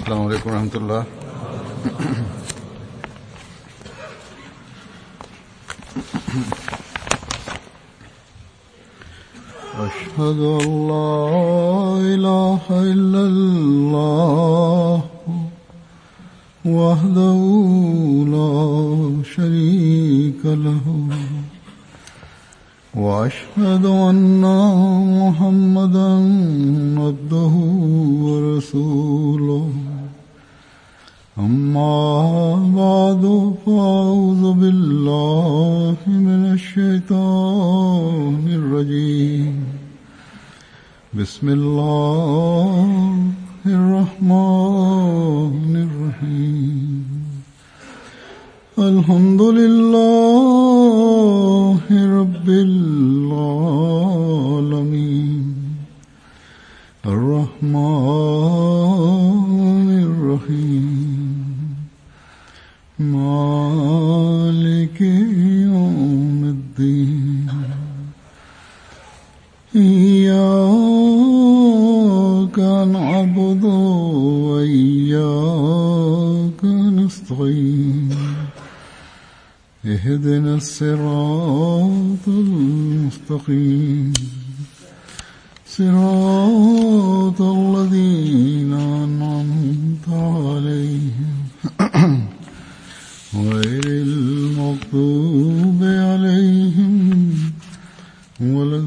السلام عليكم ورحمة الله أشهد أن لا إله إلا الله وحده لا شريك له وأشهد أن محمدا عبده ورسوله أما بعد فأعوذ بالله من الشيطان الرجيم بسم الله الرحمن الرحيم الحمد لله رب العالمين الرحمن الرحيم مالك يوم الدين إياك نعبد وإياك نستعين اهدنا الصراط المستقيم صراط الذين أنعمت عليهم غير المغضوب عليهم ولا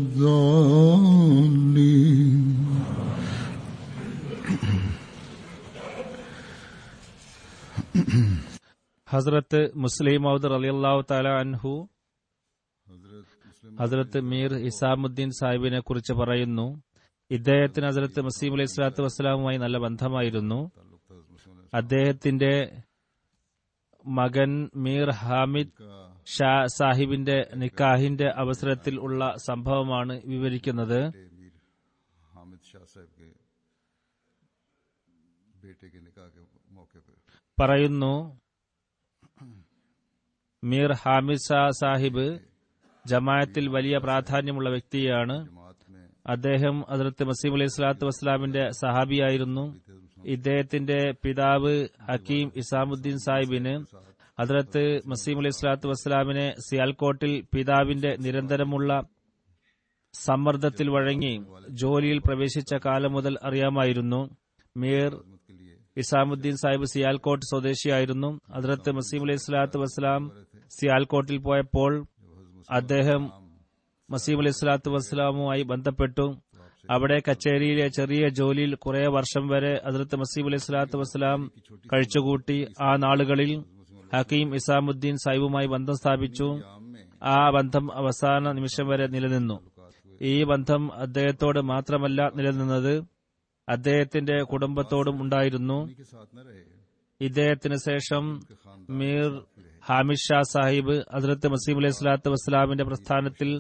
الضالين ഹസ്രത്ത് മുസ്ലിം മൗദ് അലിയല്ലാഹു താല അൻഹു ഹസ്രത്ത് മീർ ഇസാമുദ്ദീൻ സാഹിബിനെ കുറിച്ച് പറയുന്നു ഇദ്ദേഹത്തിന് ഹസ്രത്ത് മസീം അലൈഹി സ്വലാത്തു വസ്സലാമുമായി നല്ല ബന്ധമായിരുന്നു അദ്ദേഹത്തിന്റെ മകൻ മീർ ഹാമിദ് ഷാ സാഹിബിന്റെ നിക്കാഹിന്റെ അവസരത്തിൽ ഉള്ള സംഭവമാണ് വിവരിക്കുന്നത് मीर हामिद शाह साहब के बेटे के निकाह के मौके पर പറയുന്നു മീർ ഹാമിദ് ഷാ സാഹിബ് ജമായത്തിൽ വലിയ പ്രാധാന്യമുള്ള വ്യക്തിയാണ് जमात में അദ്ദേഹം അതിർത്ത് മസീം അലൈഹി സ്വലാത്തു വസ്സലാമിന്റെ സഹാബിയായിരുന്നു ഇദ്ദേഹത്തിന്റെ പിതാവ് ഹക്കീം ഇസാമുദ്ദീൻ സാഹിബിന് ഹദ്രത്ത് മസീം അലൈഹി സ്വലാത്തു വസ്സലാമിനെ സിയാൽകോട്ടിൽ പിതാവിന്റെ നിരന്തരമുള്ള സമ്മർദ്ദത്തിൽ വഴങ്ങി ജോലിയിൽ പ്രവേശിച്ച കാലം മുതൽ അറിയാമായിരുന്നു മീർ के लिए ഇസാമുദ്ദീൻ സാഹിബ് സിയാൽകോട്ട് സ്വദേശിയായിരുന്നു ഹദ്രത്ത് മസീം അലൈഹി സ്വലാത്തു വസ്സലാം സിയാൽകോട്ടിൽ പോയപ്പോൾ അദ്ദേഹം മസീം അലൈഹി സ്വലാത്തു വസ്സലാമുമായി ബന്ധപ്പെട്ടു അവിടെ കച്ചേരിയിലെ ചെറിയ ജോലിയിൽ കുറെ വർഷം വരെ അതിർത്ത് മസീം അലൈഹി സ്വലാത്തു വസ്സലാം കഴിച്ചുകൂട്ടി ആ നാളുകളിൽ ഹക്കീം ഇസാമുദ്ദീൻ സാഹിബുമായി ബന്ധം സ്ഥാപിച്ചു ആ ബന്ധം അവസാന നിമിഷം വരെ നിലനിന്നു ഈ ബന്ധം അദ്ദേഹത്തോട് മാത്രമല്ല നിലനിന്നത് അദ്ദേഹത്തിന്റെ കുടുംബത്തോടും ഉണ്ടായിരുന്നു के साथ न रहे ഇദ്ദേഹത്തിന് ശേഷം മീർ ഹാമിദ് ഷാ സാഹിബ് ഹസ്രത്ത് മസീം അലൈഹി സ്വലാത്തു വസ്സലാമിന്റെ പ്രസ്ഥാനത്തിൽ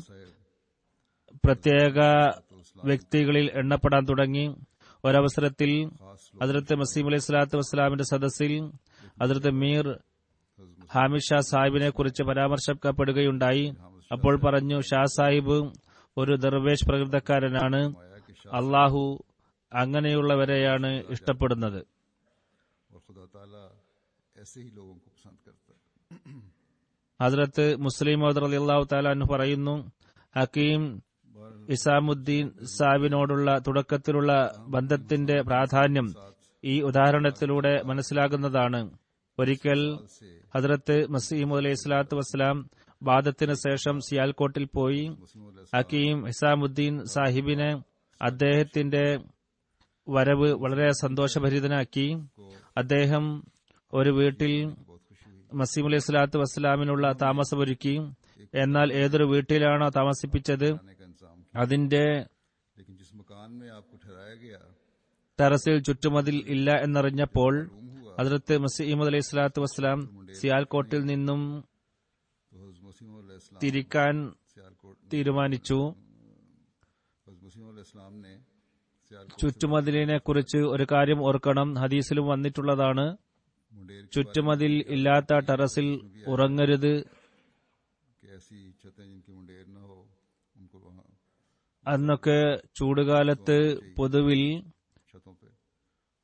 പ്രത്യേക വ്യക്തികളിൽ എണ്ണപ്പെടാൻ തുടങ്ങി ഒരവസരത്തിൽ ഹസ്രത്ത് മസീം അലൈഹി സ്വലാത്തു വസ്സലാമിന്റെ സദസ്സിൽ ഹസ്രത്ത് മീർ ഹാമിദ് ഷാ സാഹിബിനെ കുറിച്ച് പരാമർശിക്കപ്പെടുകയുണ്ടായി അപ്പോൾ പറഞ്ഞു ഷാ സാഹിബ് ഒരു ദർവേഷ് പ്രകൃതക്കാരനാണ് അള്ളാഹു അങ്ങനെയുള്ളവരെയാണ് ഇഷ്ടപ്പെടുന്നത് और खुदा ताला ऐसे ही लोगों को पसंद करता है ഹസ്രത്ത് മുസ്ലിം അലി അള്ളാഹു താലാന്ന് പറയുന്നു ഹക്കീം ഇസാമുദ്ദീൻ സാഹിബിനോടുള്ള തുടക്കത്തിലുള്ള ബന്ധത്തിന്റെ പ്രാധാന്യം ഈ ഉദാഹരണത്തിലൂടെ മനസ്സിലാകുന്നതാണ് ഒരിക്കൽ ഹസ്രത്ത് മസീം അലൈഹി സ്വലാത്തു വസ്സലാം വാദത്തിന് ശേഷം സിയാൽകോട്ടിൽ പോയി ഹക്കീം ഇസാമുദ്ദീൻ സാഹിബിനെ അദ്ദേഹത്തിന്റെ വരവ് വളരെ സന്തോഷഭരിതനാക്കി അദ്ദേഹം ഒരു വീട്ടിൽ മസീം അലൈഹി സ്വലാത്തു വസ്സലാമിനുള്ള താമസമൊരുക്കി എന്നാൽ ഏതൊരു വീട്ടിലാണോ താമസിപ്പിച്ചത് रहने का इंतजाम किया അതിന്റെ लेकिन जिस मकान में आपको ठहराया गया ടെറസിൽ ചുറ്റുമതിൽ ഇല്ല എന്നറിഞ്ഞപ്പോൾ ഹസ്രത്ത് മസീം അലൈഹി സ്വലാത്തു വസ്സലാം സിയാൽകോട്ടിൽ നിന്നും तो हज़रत मसीह अलैहिस्सलाम തിരിക്കാൻ सियालकोट തീരുമാനിച്ചു हज़रत मसीह अलैहिस्सलाम ने सियालकोट ചുറ്റുമതിലിനെ കുറിച്ച് ഒരു കാര്യം ഓർക്കണം ഹദീസിലും വന്നിട്ടുള്ളതാണ് मुंडेर की ചുറ്റുമതിൽ ഇല്ലാത്ത ടെറസിൽ ഉറങ്ങരുത് कि ऐसी छतें जिनकी मुंडेर न हो उनको वहाँ അന്നൊക്കെ ചൂടുകാലത്ത് പൊതുവിൽ छतों पे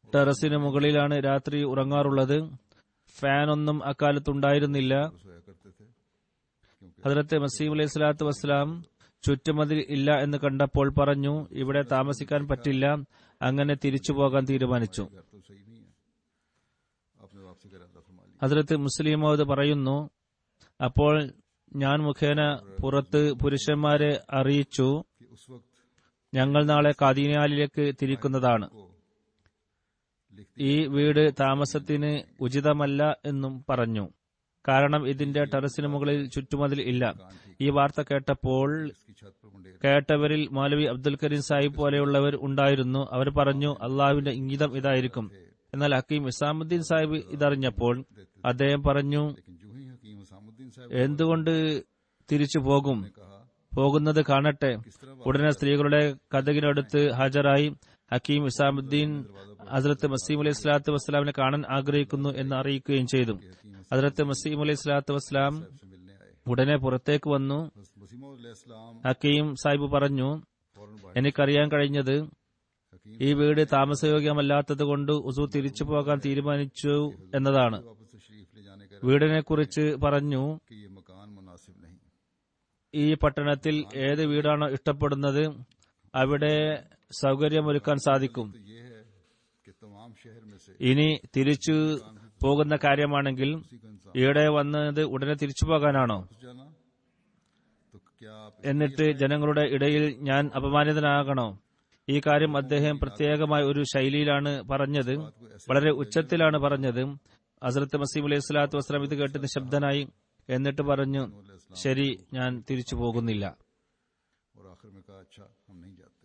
ടെറസിന് മുകളിലാണ് രാത്രി ഉറങ്ങാറുള്ളത് ഫാനൊന്നും അക്കാലത്തുണ്ടായിരുന്നില്ല तो सोया करते थे क्योंकि ഹജറത്ത് മസീം അലൈഹി സ്വലാത്തു വസ്സലാം ചുറ്റുമതിൽ ഇല്ല എന്ന് കണ്ടപ്പോൾ പറഞ്ഞു ഇവിടെ താമസിക്കാൻ പറ്റില്ല അങ്ങനെ തിരിച്ചു പോകാൻ തീരുമാനിച്ചു घर तो सही नहीं है आपने वापसी का इरादा फरमा लिया ഹജറത്ത് മുസ്ലിമോദ് പറയുന്നു അപ്പോൾ ഞാൻ മുഖേന പുറത്ത് പുരുഷന്മാരെ അറിയിച്ചു कि उस वक्त ഞങ്ങൾ നാളെ കാദീനാലിലേക്ക് തിരിക്കുന്നതാണ് को लिखती ഈ വീട് താമസത്തിന് ഉചിതമല്ല എന്നും പറഞ്ഞു കാരണം ഇതിന്റെ ടെറസിന് മുകളിൽ ചുറ്റുമതിൽ ഇല്ല ഈ വാർത്ത കേട്ടപ്പോൾ इसकी छत पर मुंडेर കേട്ടവരിൽ മൗലവി അബ്ദുൽ കരീം സാഹിബ് പോലെയുള്ളവർ ഉണ്ടായിരുന്നു അവർ പറഞ്ഞു അള്ളാഹുവിന്റെ ഇംഗിതം ഇതായിരിക്കും എന്നാൽ ഹക്കീം ഇസാമുദ്ദീൻ സാഹിബ് ഇതറിഞ്ഞപ്പോൾ അദ്ദേഹം പറഞ്ഞു लेकिन जो ही हकीम हसामुद्दीन साहब എന്തുകൊണ്ട് തിരിച്ചു പോകും ने कहा പോകുന്നത് കാണട്ടെ किस तरह ഉടനെ സ്ത്രീകളുടെ കഥകിനടുത്ത് ഹാജരായി ഹക്കീം ഇസാമുദ്ദീൻ ഹസ്രത്ത് മസീം അലൈഹി സ്വലാത്തു വസ്സലാമിനെ കാണാൻ ആഗ്രഹിക്കുന്നു എന്ന് അറിയിക്കുകയും ചെയ്തു ഹസ്രത്ത് മസീം അലൈഹി സ്വലാത്തു വസ്സലാം से मिलने आए ഉടനെ പുറത്തേക്ക് വന്നു वसीम ഹക്കീം സാഹിബ് പറഞ്ഞു फौरन बाहर എനിക്കറിയാൻ കഴിഞ്ഞത് हकीम ഈ വീട് താമസയോഗ്യമല്ലാത്തത് കൊണ്ട് ഉസു തിരിച്ചു പോകാൻ തീരുമാനിച്ചു എന്നതാണ് वापस तशरीफ ले जाने का വീടിനെ കുറിച്ച് പറഞ്ഞു कि ये मकान मुनासिब नहीं ഈ പട്ടണത്തിൽ ഏത് വീടാണോ ഇഷ്ടപ്പെടുന്നത് അവിടെ സൗകര്യമൊരുക്കാൻ സാധിക്കും तो ये है कि तमाम शहर में से ഇനി തിരിച്ചു പോകുന്ന കാര്യമാണെങ്കിൽ उसी का इंसान ഇവിടെ വന്നത് ഉടനെ തിരിച്ചു പോകാനാണോ घुस जाना तो क्या आप എന്നിട്ട് ജനങ്ങളുടെ ഇടയിൽ ഞാൻ അപമാനിതനാകണോ ഈ കാര്യം അദ്ദേഹം പ്രത്യേകമായ ഒരു ശൈലിയിലാണ് പറഞ്ഞത് വളരെ ഉച്ചത്തിലാണ് പറഞ്ഞത് ഹസരത്ത് മസീം അലൈഹി സ്വലാത്തു വസ്ലാം ഇത് കേട്ട് നിശബ്ദനായി എന്നിട്ട് പറഞ്ഞു ശരി ഞാൻ തിരിച്ചു പോകുന്നില്ല और आखिर में कहा अच्छा हम नहीं जाते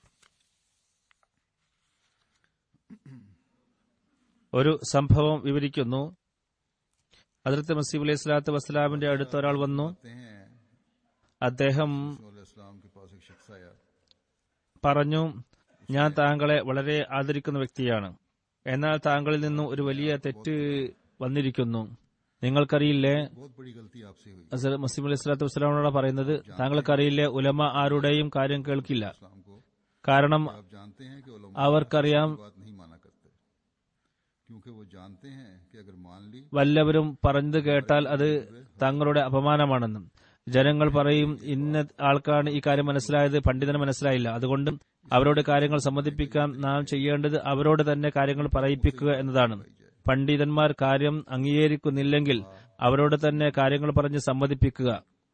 ഒരു സംഭവം വിവരിക്കുന്നു ഹസരത്ത് മസീം അലൈഹി സ്വലാത്തു വസ്സലാമിന്റെ അടുത്ത് ഒരാൾ വന്നു कहते हैं അദ്ദേഹം इस्लाम के पास एक शख्स आया പറഞ്ഞു ഞാൻ താങ്കളെ വളരെ ആദരിക്കുന്ന വ്യക്തിയാണ് എന്നാൽ താങ്കളിൽ നിന്നും ഒരു വലിയ തെറ്റ് വന്നിരിക്കുന്നു നിങ്ങൾക്കറിയില്ലേ बहुत बड़ी गलती आपसे हुई ഹസരത്ത് മസീം അലൈഹി സ്വലാത്തു വസ്സലാമിനോട് പറയുന്നത് താങ്കൾക്കറിയില്ലേ ഉലമ ആരുടെയും കാര്യം കേൾക്കില്ല इस्लाम को കാരണം आप जानते हैं कि उलमा അവർക്കറിയാം बात नहीं माना करते क्योंकि वो जानते हैं कि अगर मान ली വല്ലവരും പറഞ്ഞത് കേട്ടാൽ അത് തങ്ങളുടെ അപമാനമാണെന്നും ജനങ്ങൾ പറയും ഇന്ന ആൾക്കാണ് ഈ കാര്യം മനസ്സിലായത് പണ്ഡിതന് മനസ്സിലായില്ല അതുകൊണ്ട് അവരോട് കാര്യങ്ങൾ സമ്മതിപ്പിക്കാൻ നാം ചെയ്യേണ്ടത് അവരോട് തന്നെ കാര്യങ്ങൾ പറയിപ്പിക്കുക എന്നതാണ് പണ്ഡിതന്മാർ കാര്യം അംഗീകരിക്കുന്നില്ലെങ്കിൽ അവരോട് തന്നെ കാര്യങ്ങൾ പറഞ്ഞ് സമ്മതിപ്പിക്കുക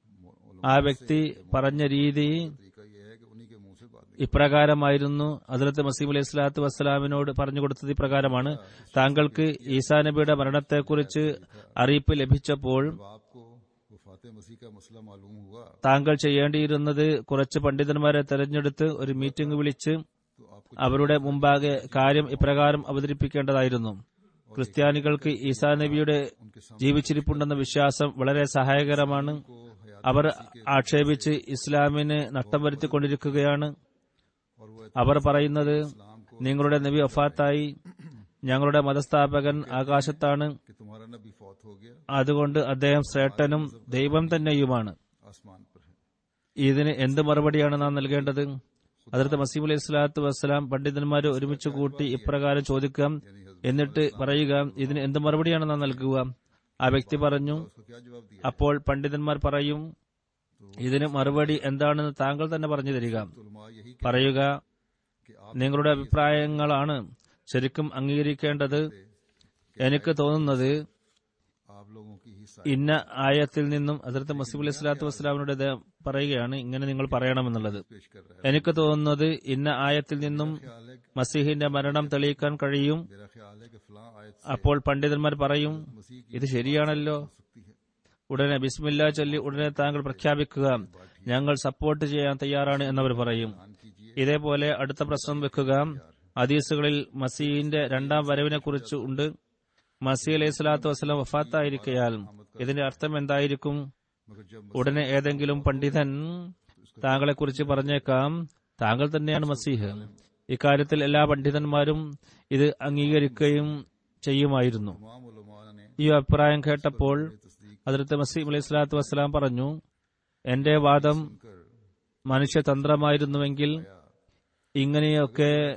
ആ വ്യക്തി പറഞ്ഞ രീതി तरीका ये है कि उन्हीं के मुंह से बात ഇപ്രകാരമായിരുന്നു ഹസരത്ത് മസീം അലൈഹി സ്വലാത്തു വസ്സലാമിനോട് പറഞ്ഞു കൊടുത്തത് ഇപ്രകാരമാണ് താങ്കൾക്ക് ഈസാ നബിയുടെ മരണത്തെക്കുറിച്ച് അറിയിപ്പ് ലഭിച്ചപ്പോൾ जब आपको वफात मसीह का मसला मालूम हुआ താങ്കൾ ചെയ്യേണ്ടിയിരുന്നത് കുറച്ച് പണ്ഡിതന്മാരെ തെരഞ്ഞെടുത്ത് ഒരു മീറ്റിംഗ് വിളിച്ച് तो आपको അവരുടെ മുമ്പാകെ കാര്യം ഇപ്രകാരം അവതരിപ്പിക്കേണ്ടതായിരുന്നു ക്രിസ്ത്യാനികൾക്ക് ഈസാ നബിയുടെ उनके सामने ജീവിച്ചിരിപ്പുണ്ടെന്ന വിശ്വാസം വളരെ സഹായകരമാണ് को हयात അവർ ആക്ഷേപിച്ച് ഇസ്ലാമിന് നഷ്ടം വരുത്തിക്കൊണ്ടിരിക്കുകയാണ് और वो അവർ പറയുന്നത് इस्लाम को നിങ്ങളുടെ നബി വഫാത്തായി ഞങ്ങളുടെ മതസ്ഥാപകൻ ആകാശത്താണ് कि तुम्हारा नबी फौत हो गया അതുകൊണ്ട് അദ്ദേഹം ശ്രേഷ്ഠനും ദൈവം തന്നെയുമാണ് आसमान पर है ഇതിന് എന്ത് മറുപടിയാണ് നാം നൽകേണ്ടത് അതിർത്ത് മസീം അലൈഹി സ്വലാത്തു വസ്സലാം പണ്ഡിതന്മാരെ ഒരുമിച്ച് കൂട്ടി ഇപ്രകാരം ചോദിക്കാം എന്നിട്ട് പറയുക ഇതിന് എന്ത് മറുപടിയാണ് നാം നൽകുക ആ വ്യക്തി പറഞ്ഞു उसको क्या जवाब दिया അപ്പോൾ പണ്ഡിതന്മാർ പറയും ഇതിന് മറുപടി എന്താണെന്ന് താങ്കൾ തന്നെ പറഞ്ഞു തരിക तो उलमा यही പറയുക कि आप നിങ്ങളുടെ അഭിപ്രായങ്ങളാണ് ശരിക്കും അംഗീകരിക്കേണ്ടത് എനിക്ക് തോന്നുന്നത് आप लोगों की ही साइड ഇന്ന ആയത്തിൽ നിന്നും അതിർത്ത് മസീബ് അലൈഹി സ്വലാത്തു വസ്സലാമിനോട് അദ്ദേഹം പറയുകയാണ് ഇങ്ങനെ നിങ്ങൾ പറയണമെന്നുള്ളത് पेश कर रहा है എനിക്ക് തോന്നുന്നത് ഇന്ന ആയത്തിൽ നിന്നും ख्याल है മസീഹിന്റെ മരണം തെളിയിക്കാൻ കഴിയും मेरा ख्याल है कि फलां आयत से അപ്പോൾ പണ്ഡിതന്മാർ പറയും मसीह की ഇത് ശരിയാണല്ലോ हो सकती है ഉടനെ ബിസ്മില്ല ചൊല്ലി ഉടനെ താങ്കൾ പ്രഖ്യാപിക്കുക ഞങ്ങൾ സപ്പോർട്ട് ചെയ്യാൻ തയ്യാറാണ് എന്നവർ പറയും ध्यान कीजिए ഇതേപോലെ അടുത്ത പ്രശ്നം വെക്കുക ഹദീസുകളിൽ മസീഹിന്റെ രണ്ടാം വരവിനെ കുറിച്ച് ഉണ്ട് മസീ അലൈഹി സ്വലാത്തു വസ്സലാം വഫാത്തായിരിക്കയാൽ ഇതിന്റെ അർത്ഥം എന്തായിരിക്കും मगर जब ഉടനെ ഏതെങ്കിലും പണ്ഡിതൻ താങ്കളെക്കുറിച്ച് പറഞ്ഞേക്കാം താങ്കൾ തന്നെയാണ് മസീഹ് ഇക്കാര്യത്തിൽ എല്ലാ പണ്ഡിതന്മാരും ഇത് അംഗീകരിക്കുകയും ചെയ്യുമായിരുന്നു तमाम उलमा ने ഈ അഭിപ്രായം കേട്ടപ്പോൾ तस्दीक അതിർത്ത് മസീം അലൈഹി സ്വലാത്തു വസ്സലാം പറഞ്ഞു എന്റെ വാദം कर മനുഷ്യതന്ത്രമായിരുന്നുവെങ്കിൽ ഇങ്ങനെയൊക്കെ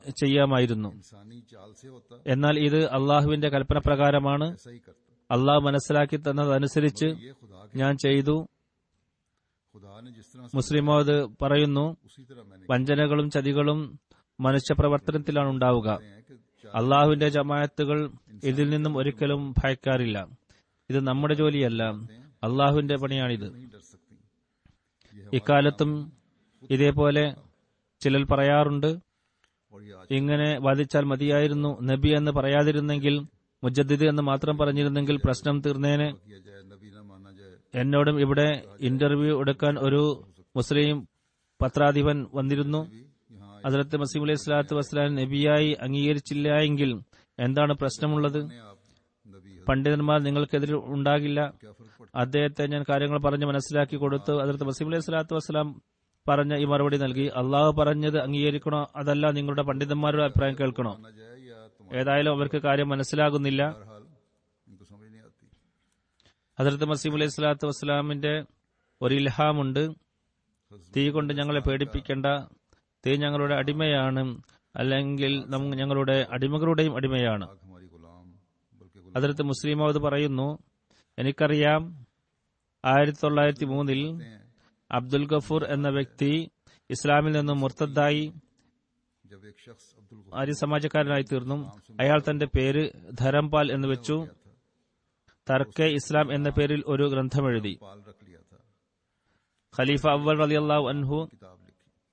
ചെയ്യാമായിരുന്നു इंसानी चाल से होता എന്നാൽ ഇത് അള്ളാഹുവിന്റെ കൽപ്പന പ്രകാരമാണ് ऐसा ही करता അള്ളാഹു മനസ്സിലാക്കി തന്നതനുസരിച്ച് ये खुदा के ഞാൻ ചെയ്തു खुदा ने जिस तरह മുസ്ലിമോദ് പറയുന്നു उसी तरह मैंने വഞ്ചനകളും ചതികളും മനുഷ്യ പ്രവർത്തനത്തിലാണ് ഉണ്ടാവുക कहे हैं कि चाल അള്ളാഹുവിന്റെ ജമായത്തുകൾ ഇതിൽ നിന്നും ഒരിക്കലും ഭയക്കാറില്ല ഇത് നമ്മുടെ ജോലിയല്ല അള്ളാഹുവിന്റെ പണിയാണിത് नहीं डर सकती ये ഇക്കാലത്തും ഇതേപോലെ ചിലർ പറയാറുണ്ട് और ये आज ഇങ്ങനെ വാദിച്ചാൽ മതിയായിരുന്നു നബി എന്ന് പറയാതിരുന്നെങ്കിൽ മുജദ്ദിദ് എന്ന് മാത്രം പറഞ്ഞിരുന്നെങ്കിൽ പ്രശ്നം തീർന്നേനെ किया जाए नबी ना माना जाए എന്നോടും ഇവിടെ ഇന്റർവ്യൂ എടുക്കാൻ ഒരു മുസ്ലിം പത്രാധിപൻ വന്നിരുന്നു भी यहाँ അതിലത്ത് മസീം അലൈഹി സ്വലാത്തു വസ്സലാം നബിയായി അംഗീകരിച്ചില്ല എങ്കിൽ എന്താണ് പ്രശ്നമുള്ളത് अपने आप नबी है പണ്ഡിതന്മാർ നിങ്ങൾക്കെതിരെ ഉണ്ടാകില്ല क्या फर्क पड़ता അദ്ദേഹത്തെ ഞാൻ കാര്യങ്ങൾ പറഞ്ഞ് മനസ്സിലാക്കി കൊടുത്തു അതിർത്ത് മസീം അലൈഹി സ്വലാത്തു വസ്സലാം പറഞ്ഞ ഈ മറുപടി നൽകി അള്ളാഹു പറഞ്ഞത് അംഗീകരിക്കണോ അതല്ല നിങ്ങളുടെ പണ്ഡിതന്മാരുടെ അഭിപ്രായം കേൾക്കണോ माना जाए या तुम्हारा ഏതായാലും അവർക്ക് കാര്യം മനസ്സിലാകുന്നില്ല हाल इनको समझ नहीं आती ഹജറത്ത് മസീം അലൈഹി സ്വലാത്തു വസ്സലാമിന്റെ ഒരു ഇൽഹാമുണ്ട് തീ കൊണ്ട് ഞങ്ങളെ പേടിപ്പിക്കേണ്ട തീ ഞങ്ങളുടെ അടിമയാണ് അല്ലെങ്കിൽ നം- ഞങ്ങളുടെ അടിമകളുടെയും അടിമയാണ് आग हमारी गुलाम बल्कि गुलाम അതിർത്ത് മുസ്ലിമോദ് പറയുന്നു എനിക്കറിയാം ആയിരത്തി തൊള്ളായിരത്തി മൂന്നിൽ हैं അബ്ദുൽ ഗഫൂർ എന്ന വ്യക്തി ഇസ്ലാമിൽ നിന്നും മുർത്തദ്ദായി जब एक शख्स अब्दुल ആര്യ സമാജക്കാരനായി തീർന്നു അയാൾ തന്റെ പേര് ധരംപാൽ എന്ന് വെച്ചു തർക്കെ ഇസ്ലാം എന്ന പേരിൽ ഒരു ഗ്രന്ഥമെഴുതി पाल रख लिया था ഖലീഫ അവൽ റളിയല്ലാഹു അൻഹു किताब लिखी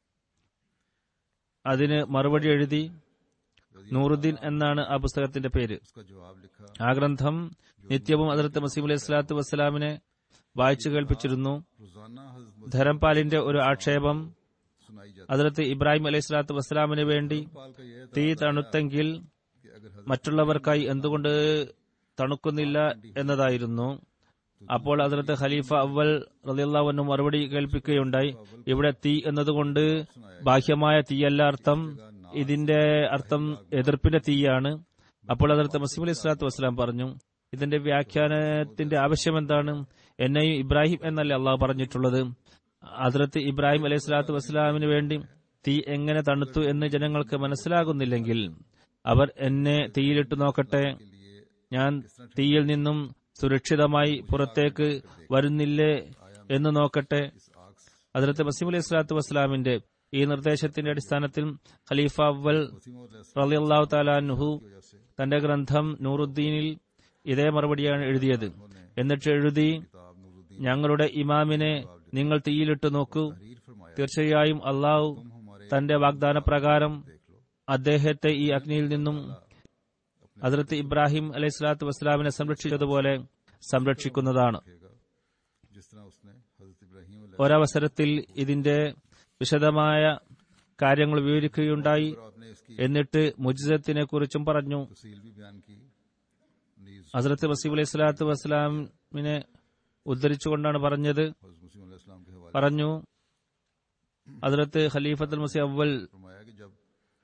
അതിന് മറുപടി എഴുതി നൂറുദ്ദീൻ എന്നാണ് ആ പുസ്തകത്തിന്റെ പേര് उसका जवाब लिखा ആ ഗ്രന്ഥം നിത്യവും അതിർത്ത് മസീം അലൈഹി സ്വലാത്തു വസ്സലാമിനെ വായിച്ചു കേൾപ്പിച്ചിരുന്നു रोजाना हजरत ധരംപാലിന്റെ ഒരു ആക്ഷേപം सुनाई जाती അതിർത്ത് ഇബ്രാഹിം അലൈഹി സ്വലാത്തു വസ്സലാമിന് വേണ്ടി पाल का यह था തീ തണുത്തെങ്കിൽ कि अगर हजरत മറ്റുള്ളവർക്കായി എന്തുകൊണ്ട് തണുക്കുന്നില്ല എന്നതായിരുന്നു അപ്പോൾ അതിർത്ത് ഖലീഫ അവൽ റളിയല്ലാഹു മറുപടി കേൾപ്പിക്കുകയുണ്ടായി ഇവിടെ തീ എന്നതുകൊണ്ട് ബാഹ്യമായ തീയല്ല അർത്ഥം ഇതിന്റെ അർത്ഥം എതിർപ്പിന്റെ തീയാണ് അപ്പോൾ അതിർത്ത് മസീം അലൈഹി സ്വലാത്തു വസ്സലാം പറഞ്ഞു ഇതിന്റെ വ്യാഖ്യാനത്തിന്റെ ആവശ്യം എന്താണ് എന്നെയും ഇബ്രാഹിം എന്നല്ലേ അള്ളാഹു പറഞ്ഞിട്ടുള്ളത് അതിർത്ത് ഇബ്രാഹിം അലൈഹി സ്വലാത്തു വസ്സലാമിന് വേണ്ടി തീ എങ്ങനെ തണുത്തു എന്ന് ജനങ്ങൾക്ക് മനസ്സിലാകുന്നില്ലെങ്കിൽ അവർ എന്നെ തീയിലിട്ട് നോക്കട്ടെ ഞാൻ തീയിൽ നിന്നും സുരക്ഷിതമായി പുറത്തേക്ക് വരുന്നില്ലേ എന്ന് നോക്കട്ടെ അതിർത്ത് മസീം അലൈഹി സ്വലാത്തു വസ്സലാമിന്റെ ഈ നിർദ്ദേശത്തിന്റെ അടിസ്ഥാനത്തിൽ ഖലീഫ അവൽ റളിയല്ലാഹു താലാൻഹു തന്റെ ഗ്രന്ഥം നൂറുദ്ദീനിൽ ഇതേ മറുപടിയാണ് എഴുതിയത് എന്നിട്ട് എഴുതി किताब नूरुद्दीन ഞങ്ങളുടെ ഇമാമിനെ നിങ്ങൾ തീയിലിട്ട് നോക്കൂ तहरीर फरमाया തീർച്ചയായും അള്ളാഹു तुम हमारे തന്റെ വാഗ്ദാന പ്രകാരം देख लो അദ്ദേഹത്തെ ഈ അഗ്നിയിൽ നിന്നും അതിർത്ത് ഇബ്രാഹിം അലൈഹി സ്വലാത്തു വസ്സലാമിനെ സംരക്ഷിച്ചതുപോലെ സംരക്ഷിക്കുന്നതാണ് रखेगा जिस तरह उसने हजरत इब्राहिम अलैहि ഒരവസരത്തിൽ ഇതിന്റെ വിശദമായ കാര്യങ്ങൾ വിവരിക്കുകയുണ്ടായി और आपने इसकी എന്നിട്ട് മുജിസത്തിനെ കുറിച്ചും പറഞ്ഞു तफसील भी बयान की नीज ഹസ്രത്ത് വസീം അലൈഹി സ്വലാത്തു വസ്സലാമിനെ ഉദ്ധരിച്ചുകൊണ്ടാണ് പറഞ്ഞത് हजरत मुस्लिम अलैहि सलाम के हवाले പറഞ്ഞു അതിലത്ത് ഖലീഫത്തുൽ മസി അവൽ फरमाया कि जब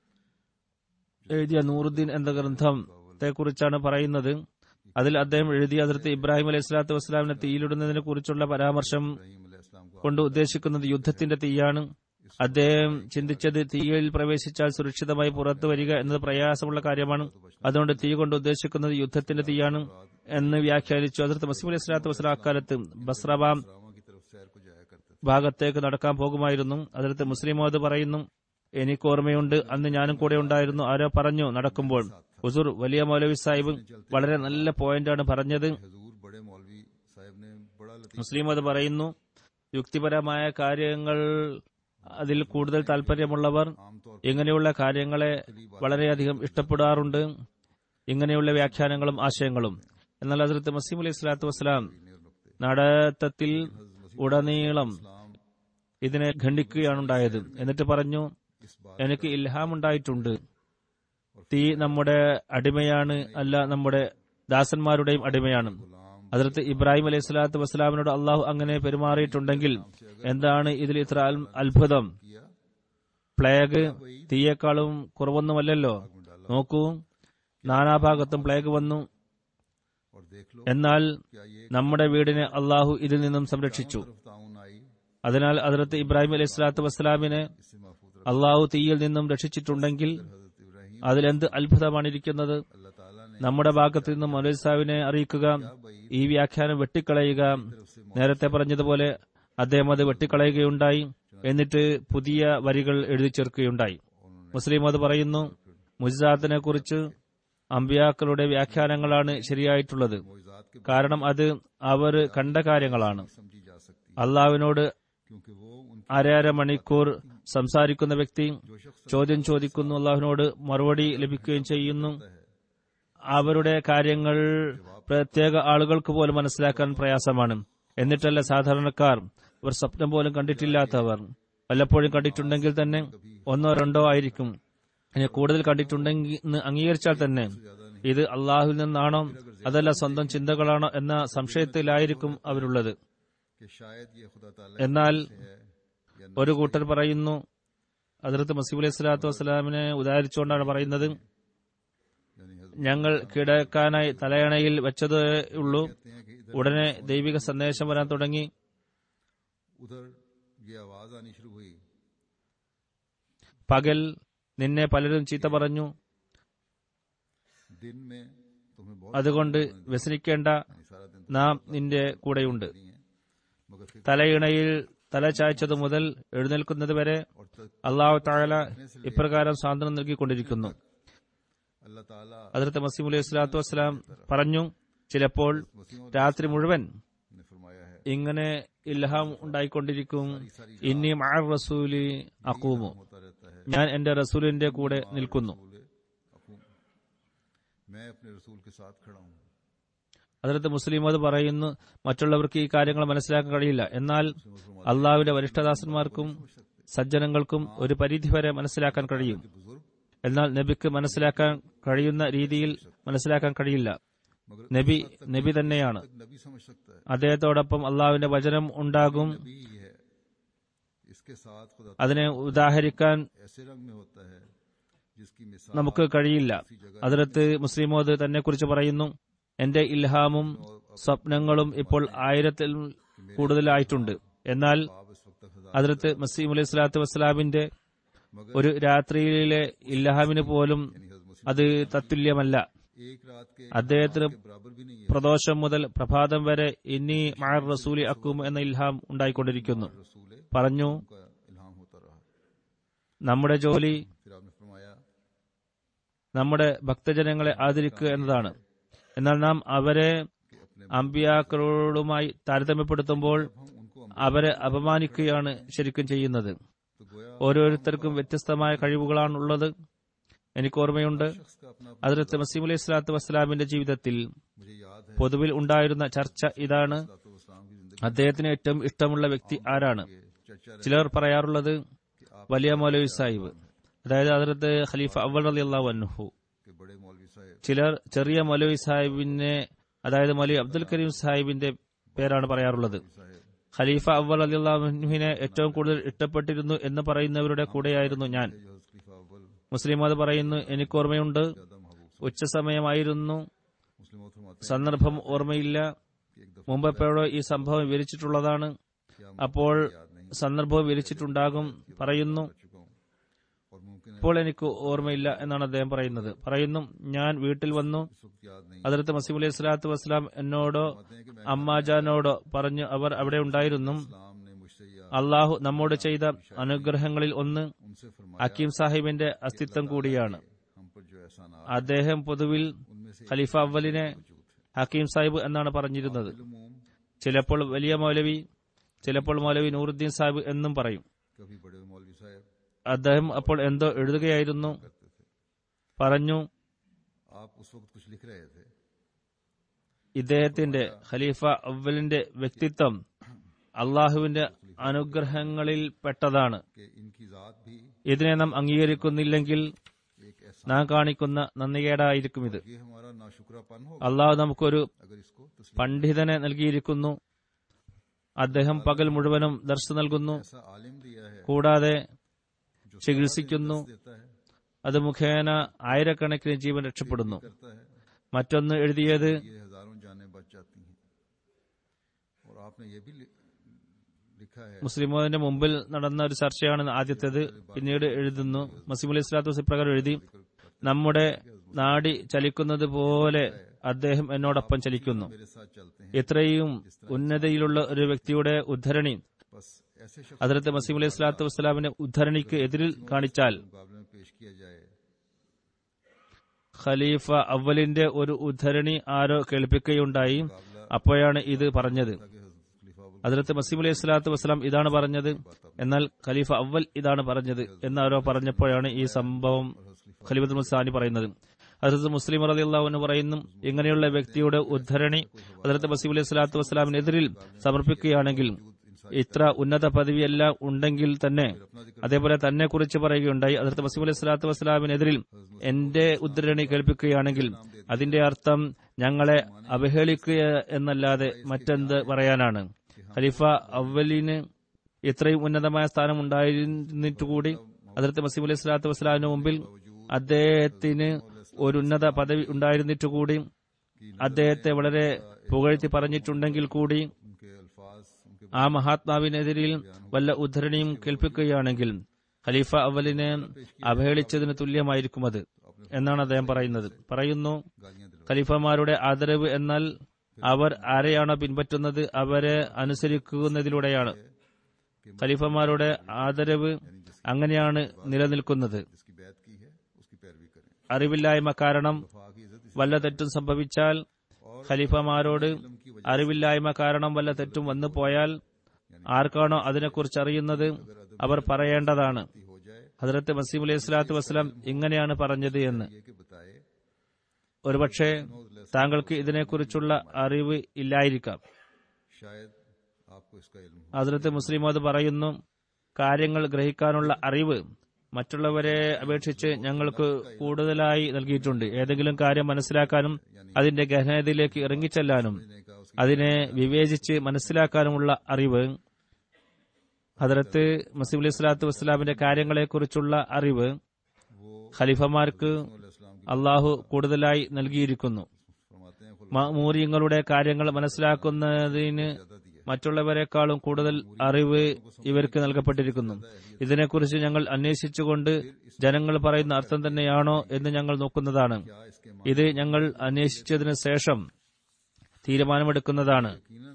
എഴുതിയ നൂറുദ്ദീൻ എന്ന ഗ്രന്ഥത്തെ കുറിച്ചാണ് പറയുന്നത് അതിൽ അദ്ദേഹം എഴുതിയ അതിർത്ത് ഇബ്രാഹിം അലൈഹി സ്വലാത്തു വസ്സലാമിനെ തീയിലിടുന്നതിനെ കുറിച്ചുള്ള പരാമർശം इब्राहिम अलैहि सलाम को കൊണ്ട് ഉദ്ദേശിക്കുന്നത് യുദ്ധത്തിന്റെ തീയാണ് അദ്ദേഹം ചിന്തിച്ചത് തീയിൽ പ്രവേശിച്ചാൽ സുരക്ഷിതമായി പുറത്തു വരിക എന്നത് പ്രയാസമുള്ള കാര്യമാണ് അതുകൊണ്ട് തീ കൊണ്ട് ഉദ്ദേശിക്കുന്നത് യുദ്ധത്തിന്റെ തീയാണ് എന്ന് വ്യാഖ്യാനിച്ചു അതിർത്ത് മസീം അലൈഹി സ്വലാത്തു വസ്സലാം അക്കാലത്ത് ബസ്രബാം रामा की तरफ सैर को जाया करते थे ഭാഗത്തേക്ക് നടക്കാൻ പോകുമായിരുന്നു അതിർത്ത് മുസ്ലിം മോദ് പറയുന്നു എനിക്ക് ഓർമ്മയുണ്ട് അന്ന് ഞാനും കൂടെ ഉണ്ടായിരുന്നു ആരോ പറഞ്ഞു നടക്കുമ്പോൾ ഹുസൂർ വലിയ മൗലവി സാഹിബ് വളരെ നല്ല പോയിന്റാണ് പറഞ്ഞത് हजूर बड़े मौलवी साहब ने बड़ा लतीफ മുസ്ലിം അത് പറയുന്നു യുക്തിപരമായ കാര്യങ്ങൾ അതിൽ കൂടുതൽ താല്പര്യമുള്ളവർ आमतौर ഇങ്ങനെയുള്ള കാര്യങ്ങളെ വളരെയധികം ഇഷ്ടപ്പെടാറുണ്ട് ഇങ്ങനെയുള്ള വ്യാഖ്യാനങ്ങളും ആശയങ്ങളും എന്നാൽ ഹസരത്ത് മസീം അലൈഹി സ്വലാത്തു വസ്സലാം നടത്തത്തിൽ ഉടനീളം ഇതിനെ ഖണ്ഡിക്കുകയാണ് ഉണ്ടായത് എന്നിട്ട് പറഞ്ഞു इस बात എനിക്ക് ഇൽഹാം ഉണ്ടായിട്ടുണ്ട് തീ നമ്മുടെ അടിമയാണ് അല്ല നമ്മുടെ ദാസന്മാരുടെയും അടിമയാണ് അതിർത്ത് ഇബ്രാഹിം അലൈഹി സ്വലാത്തു വസ്സലാമിനോട് അള്ളാഹു അങ്ങനെ പെരുമാറിയിട്ടുണ്ടെങ്കിൽ എന്താണ് ഇതിൽ ഇത്ര അൽ- അത്ഭുതം किया പ്ലേഗ് തീയേക്കാളും കുറവൊന്നുമല്ലല്ലോ നോക്കൂ നാനാഭാഗത്തും പ്ലേഗ് വന്നു और देख लो എന്നാൽ क्या ये നമ്മുടെ വീടിനെ അള്ളാഹു ഇതിൽ നിന്നും സംരക്ഷിച്ചു तरफ ताउन आई അതിനാൽ അതിർത്ത് ഇബ്രാഹിം അലൈഹി സ്വലാത്തു വസ്സലാമിനെ इससे महफूज रख അള്ളാഹു തീയിൽ നിന്നും രക്ഷിച്ചിട്ടുണ്ടെങ്കിൽ हजरत അതിലെന്ത് അത്ഭുതമാണിരിക്കുന്നത് अल्लाह ताला ने നമ്മുടെ ഭാഗത്ത് നിന്ന് മൗലവി സാഹിബിനെ അറിയിക്കുക ഈ വ്യാഖ്യാനം വെട്ടിക്കളയുക നേരത്തെ പറഞ്ഞതുപോലെ അദ്ദേഹം അത് വെട്ടിക്കളയുകയുണ്ടായി എന്നിട്ട് പുതിയ വരികൾ എഴുതി ചേർക്കുകയുണ്ടായി മുസ്ലിം അത് പറയുന്നു മുജിസാത്തിനെ കുറിച്ച് അമ്പിയാക്കളുടെ വ്യാഖ്യാനങ്ങളാണ് ശരിയായിട്ടുള്ളത് मौजात के കാരണം അത് അവർ കണ്ട കാര്യങ്ങളാണ് समझी जा सकती है അള്ളാവിനോട് क्योंकि वो उनकी അരയര മണിക്കൂർ സംസാരിക്കുന്ന വ്യക്തി ചോദ്യം ചോദിക്കുന്നു അള്ളാഹുവിനോട് മറുപടി ലഭിക്കുകയും ചെയ്യുന്നു അവരുടെ കാര്യങ്ങൾ പ്രത്യേക ആളുകൾക്ക് പോലും മനസ്സിലാക്കാൻ പ്രയാസമാണ് എന്നിട്ടല്ല സാധാരണക്കാർ അവർ സ്വപ്നം പോലും കണ്ടിട്ടില്ലാത്തവർ വല്ലപ്പോഴും കണ്ടിട്ടുണ്ടെങ്കിൽ തന്നെ ഒന്നോ രണ്ടോ ആയിരിക്കും ഇനി കൂടുതൽ കണ്ടിട്ടുണ്ടെങ്കിൽ എന്ന് അംഗീകരിച്ചാൽ തന്നെ ഇത് അള്ളാഹുവിൽ നിന്നാണോ അതല്ല സ്വന്തം ചിന്തകളാണോ എന്ന സംശയത്തിലായിരിക്കും അവരുള്ളത് कि शायद ये खुदा ताला എന്നാൽ है या ഒരു കൂട്ടർ പറയുന്നു അതിർത്ത് മസീബ് അലൈഹി സ്വലാത്തു വസ്സലാമിനെ ഉദാഹരിച്ചുകൊണ്ടാണ് പറയുന്നത് यानी हजरत ഞങ്ങൾ കിടക്കാനായി തലയണയിൽ വെച്ചതേ ഉള്ളൂ कहते हैं कि इधर ഉടനെ ദൈവിക സന്ദേശം വരാൻ തുടങ്ങി उधर ये आवाज आनी शुरू हुई പകൽ നിന്നെ പലരും ചീത്ത പറഞ്ഞു दिन में तुम्हें बहुत അതുകൊണ്ട് വ്യസനിക്കേണ്ട यानी सारा दिन നാം നിന്റെ കൂടെയുണ്ട് नहीं है मगर फिर തലയിണയിൽ തല ചായ്ച്ചതു മുതൽ എഴുന്നേൽക്കുന്നത് വരെ और तक അള്ളാഹു താല ഇപ്രകാരം സാന്ത്വനം നൽകിക്കൊണ്ടിരിക്കുന്നു अल्लाह ताला അതിർത്ത് മസീം അലൈഹി സ്വലാത്തു വസ്സലാം പറഞ്ഞു ചിലപ്പോൾ രാത്രി മുഴുവൻ ने फरमाया है ഇങ്ങനെ ഇൽഹാം ഉണ്ടായിക്കൊണ്ടിരിക്കും ഇന്നി മാർ റസൂലി അക്കൂമു होता रहता है ഞാൻ എന്റെ റസൂലിന്റെ കൂടെ നിൽക്കുന്നു रसूल अकूम मैं अपने रसूल के साथ खड़ा हूँ അതിർത്ത് മുസ്ലിം അത് പറയുന്നു മറ്റുള്ളവർക്ക് ഈ കാര്യങ്ങൾ മനസ്സിലാക്കാൻ കഴിയില്ല എന്നാൽ അള്ളാഹുവിന്റെ വരിഷ്ഠദാസന്മാർക്കും സജ്ജനങ്ങൾക്കും ഒരു പരിധിവരെ മനസ്സിലാക്കാൻ കഴിയും बुजुर्ग എന്നാൽ നബിക്ക് മനസ്സിലാക്കാൻ കഴിയുന്ന രീതിയിൽ മനസ്സിലാക്കാൻ കഴിയില്ല നബി നബി തന്നെയാണ് नबी समझ सकता है അദ്ദേഹത്തോടൊപ്പം അള്ളാഹുവിന്റെ വചനം ഉണ്ടാകും नबी ही है इसके साथ खुदा അതിനെ ഉദാഹരിക്കാൻ ऐसे रंग में होता है जिसकी मिसाल നമുക്ക് കഴിയില്ല അതിർത്ത് മുസ്ലിമോദ് തന്നെ കുറിച്ച് പറയുന്നു എന്റെ ഇൽഹാമും സ്വപ്നങ്ങളും ഇപ്പോൾ ആയിരത്തിൽ കൂടുതലായിട്ടുണ്ട് എന്നാൽ आप इस वक्त तक हजार അതിർത്ത് മസീം അലൈഹി സ്വലാത്തു വസ്സലാമിന്റെ ഒരു രാത്രിയിലെ ഇൽഹാമിന് പോലും അത് തത്തുല്യമല്ല एक रात के അദ്ദേഹത്തിന് बराबर भी नहीं है പ്രദോഷം മുതൽ പ്രഭാതം വരെ ഇനി മാർ റസൂലി അക്കും എന്ന ഇൽഹാം ഉണ്ടായിക്കൊണ്ടിരിക്കുന്നു रसूल പറഞ്ഞു का इल्हाम होता रहा നമ്മുടെ ജോലി फिर आपने फरमाया നമ്മുടെ ഭക്തജനങ്ങളെ ആദരിക്കുക എന്നതാണ് എന്നാൽ നാം അവരെ അമ്പിയാക്കളോടുമായി താരതമ്യപ്പെടുത്തുമ്പോൾ हम उनको അവരെ അപമാനിക്കുകയാണ് ശരിക്കും ചെയ്യുന്നത് तो गोया ഓരോരുത്തർക്കും വ്യത്യസ്തമായ കഴിവുകളാണുള്ളത് എനിക്ക് ഓർമ്മയുണ്ട് शख्स का अपना അതിർത്ത് മസീം അലൈഹി സ്വലാത്തു വസ്സലാമിന്റെ ജീവിതത്തിൽ मुझे याद है പൊതുവിൽ ഉണ്ടായിരുന്ന ചർച്ച ഇതാണ് तो इस्लाम की जिंदगी അദ്ദേഹത്തിന് ഏറ്റവും ഇഷ്ടമുള്ള വ്യക്തി ആരാണ് के चर्चा ചിലർ പറയാറുള്ളത് വലിയ മൗലവി സാഹിബ് അതായത് അതിർത്ത് ഖലീഫ അവൽ അലി അള്ളാഹു അൻഹു के बड़े मौलवी साहब ചിലർ ചെറിയ മൗലവി സാഹിബിനെ അതായത് മൗലവി അബ്ദുൽ കരീം സാഹിബിന്റെ പേരാണ് പറയാറുള്ളത് साहब ഖലീഫ അവൽ അലി അള്ളാഹുവിനെ ഏറ്റവും കൂടുതൽ ഇഷ്ടപ്പെട്ടിരുന്നു എന്ന് പറയുന്നവരുടെ കൂടെയായിരുന്നു ഞാൻ जो खलीफा अव्वल മുസ്ലിം അത് പറയുന്നു എനിക്ക് ഓർമ്മയുണ്ട് ज्यादा महबूब ഉച്ചസമയമായിരുന്നു मुस्लिमों फरमाते സന്ദർഭം ഓർമ്മയില്ല हैं कि एक दफा മുമ്പ് എപ്പോഴോ ഈ സംഭവം വിവരിച്ചിട്ടുള്ളതാണ് അപ്പോൾ സന്ദർഭവും വിവരിച്ചിട്ടുണ്ടാകും പറയുന്നു कर चुका हूँ और मुमकिन है ഇപ്പോൾ എനിക്ക് ഓർമ്മയില്ല എന്നാണ് അദ്ദേഹം പറയുന്നത് പറയുന്നു ഞാൻ വീട്ടിൽ വന്നു इस वक्त याद नहीं അതിർത്ത് മസീം അലൈഹി സ്വലാത്തു വസ്സലാം എന്നോടോ അമ്മാജാനോടോ പറഞ്ഞു അവർ അവിടെ ഉണ്ടായിരുന്നു इस्लाम ने मुझसे या അള്ളാഹു നമ്മോട് ചെയ്ത അനുഗ്രഹങ്ങളിൽ ഒന്ന് उनसे फरमाया ഹക്കീം സാഹിബിന്റെ അസ്തിത്വം കൂടിയാണ് हम पर जो एहसान അദ്ദേഹം പൊതുവിൽ उनमें से ഖലീഫ അവലിനെ ഹക്കീം സാഹിബ് എന്നാണ് പറഞ്ഞിരുന്നത് इल्मुम ചിലപ്പോൾ വലിയ മൗലവി ചിലപ്പോൾ മൗലവി നൂറുദ്ദീൻ സാഹിബ് എന്നും പറയും कभी बड़े मौलवी साहब അദ്ദേഹം അപ്പോൾ എന്തോ എഴുതുകയായിരുന്നു करते थे പറഞ്ഞു आप उस वक्त कुछ लिख रहे थे ഇദ്ദേഹത്തിന്റെ ഖലീഫ അവലിന്റെ വ്യക്തിത്വം അള്ളാഹുവിന്റെ അനുഗ്രഹങ്ങളിൽ പെട്ടതാണ് कि इनकी जात भी ഇതിനെ നാം അംഗീകരിക്കുന്നില്ലെങ്കിൽ एक ऐसा നാം കാണിക്കുന്ന നന്ദികേടായിരിക്കും ഇത് ये हमारा नाशुक्रापन होगा അള്ളാഹു നമുക്കൊരു अगर इसको तस्लीम പണ്ഡിതനെ നൽകിയിരിക്കുന്നു അദ്ദേഹം പകൽ മുഴുവനും ദർശ നൽകുന്നു ऐसा आलिम दिया है കൂടാതെ जो ചികിത്സിക്കുന്നു देता है അത് മുഖേന ആയിരക്കണക്കിന് ജീവൻ രക്ഷപ്പെടുന്നു करता है മറ്റൊന്ന് എഴുതിയത് ये हजारों जानें बच जाती हैं और आपने ये भी लि- लिखा है മുസ്ലിമോദിന്റെ മുമ്പിൽ നടന്ന ഒരു ചർച്ചയാണ് ആദ്യത്തേത് പിന്നീട് എഴുതുന്നു മസീം അലൈഹി സ്വലാത്തു വസ്സലാം ഇപ്രകാരം എഴുതി നമ്മുടെ നാടി ചലിക്കുന്നത് പോലെ അദ്ദേഹം എന്നോടൊപ്പം ചലിക്കുന്നു मेरे साथ चलते हैं ഇത്രയും ഉന്നതയിലുള്ള ഒരു വ്യക്തിയുടെ ഉദ്ധരണി बस ऐसे शख्स അതിർത്ത് മസീം അലൈഹി സ്വലാത്തു വസ്സലാമിന്റെ ഉദ്ധരണിക്ക് എതിരിൽ കാണിച്ചാൽ के मुकाबले में पेश किया जाए ഖലീഫ അവലിന്റെ ഒരു ഉദ്ധരണി ആരോ കേൾപ്പിക്കുകയുണ്ടായി അപ്പോഴാണ് ഇത് പറഞ്ഞത് ताकि खलीफा अबुल അതിർത്ത് മസീം അലൈഹി സ്വലാത്തു വസ്സലാം ഇതാണ് പറഞ്ഞത് എന്നാൽ ഖലീഫ അവൽ ഇതാണ് പറഞ്ഞത് എന്നാരോ പറഞ്ഞപ്പോഴാണ് ഈ സംഭവം ഖലീഫത്തുൽ മുസാനി പറയുന്നത് അതിർത്ത് മുസ്ലിം റതി അള്ളാഹുവിന് പറയുന്നു ഇങ്ങനെയുള്ള വ്യക്തിയുടെ ഉദ്ധരണി അതിർത്ത് മസീം അലൈഹി സ്വലാത്തു വസ്സലാമിനെതിരിൽ സമർപ്പിക്കുകയാണെങ്കിൽ ഇത്ര ഉന്നത പദവിയെല്ലാം ഉണ്ടെങ്കിൽ തന്നെ അതേപോലെ തന്നെ കുറിച്ച് പറയുകയുണ്ടായി അതിർത്ത് മസീം അലൈഹി സ്വലാത്തു വസ്സലാമിനെതിരിൽ എന്റെ ഉദ്ധരണി കേൾപ്പിക്കുകയാണെങ്കിൽ അതിന്റെ അർത്ഥം ഞങ്ങളെ അവഹേളിക്കുക എന്നല്ലാതെ മറ്റെന്ത് പറയാനാണ് ഖലീഫ അവലിന് ഇത്രയും ഉന്നതമായ സ്ഥാനം ഉണ്ടായിരുന്നിട്ടുകൂടി അതിർത്ത് മസീം അലൈഹി സ്വലാത്തു വസ്സലാമിന് മുമ്പിൽ അദ്ദേഹത്തിന് ഒരു ഉന്നത പദവി ഉണ്ടായിരുന്നിട്ടുകൂടി അദ്ദേഹത്തെ വളരെ പുകഴ്ത്തി പറഞ്ഞിട്ടുണ്ടെങ്കിൽ കൂടി उनके अल्फाज उनके ആ മഹാത്മാവിനെതിരിൽ വല്ല ഉദ്ധരണിയും കേൾപ്പിക്കുകയാണെങ്കിൽ ഖലീഫ അവലിനെ അവഹേളിച്ചതിന് തുല്യമായിരിക്കും അത് എന്നാണ് അദ്ദേഹം പറയുന്നത് പറയുന്നു गालियां दिलवा ഖലീഫമാരുടെ ആദരവ് എന്നാൽ അവർ ആരെയാണോ പിൻപറ്റുന്നത് അവരെ അനുസരിക്കുന്നതിലൂടെയാണ് ഖലീഫമാരുടെ ആദരവ് അങ്ങനെയാണ് നിലനിൽക്കുന്നത് जिसकी बैत की है उसकी पैरवी करें അറിവില്ലായ്മ കാരണം वफा की इज्जत इस വല്ല തെറ്റും സംഭവിച്ചാൽ ഖലീഫമാരോട് അറിവില്ലായ്മ കാരണം വല്ല തെറ്റും വന്നു പോയാൽ ആർക്കാണോ അതിനെക്കുറിച്ച് അറിയുന്നത് അവർ പറയേണ്ടതാണ് की हो जाए ഹജറത്ത് മസീം അലൈഹി സ്വലാത്തു വസ്സലാം ഇങ്ങനെയാണ് പറഞ്ഞത് എന്ന് ये कि बताए ഒരുപക്ഷെ താങ്കൾക്ക് ഇതിനെക്കുറിച്ചുള്ള അറിവ് ഇല്ലായിരിക്കാം शायद आपको इसका इल्म हो ഹജറത്ത് മുസ്ലിമോദ് പറയുന്നു കാര്യങ്ങൾ ഗ്രഹിക്കാനുള്ള അറിവ് മറ്റുള്ളവരെ അപേക്ഷിച്ച് ഞങ്ങൾക്ക് കൂടുതലായി നൽകിയിട്ടുണ്ട് ഏതെങ്കിലും കാര്യം മനസ്സിലാക്കാനും അതിന്റെ ഗഹനതയിലേക്ക് ഇറങ്ങിച്ചെല്ലാനും അതിനെ വിവേചിച്ച് മനസ്സിലാക്കാനുമുള്ള അറിവ് ഹജറത്ത് മസീം അലൈഹി സ്വലാത്തു വസ്സലാമിന്റെ കാര്യങ്ങളെക്കുറിച്ചുള്ള അറിവ് ഖലീഫമാർക്ക് इस्लाम की അള്ളാഹു കൂടുതലായി നൽകിയിരിക്കുന്നു फरमाते हैं खुल മഅമൂരിയങ്ങളുടെ കാര്യങ്ങൾ മനസ്സിലാക്കുന്നതിന് മറ്റുള്ളവരെക്കാളും കൂടുതൽ അറിവ് ഇവർക്ക് നൽകപ്പെട്ടിരിക്കുന്നു ഇതിനെക്കുറിച്ച് ഞങ്ങൾ അന്വേഷിച്ചുകൊണ്ട് ജനങ്ങൾ പറയുന്ന അർത്ഥം തന്നെയാണോ എന്ന് ഞങ്ങൾ നോക്കുന്നതാണ് क्या इसके ഇത് ഞങ്ങൾ അന്വേഷിച്ചതിന് ശേഷം തീരുമാനമെടുക്കുന്നതാണ് यकीनन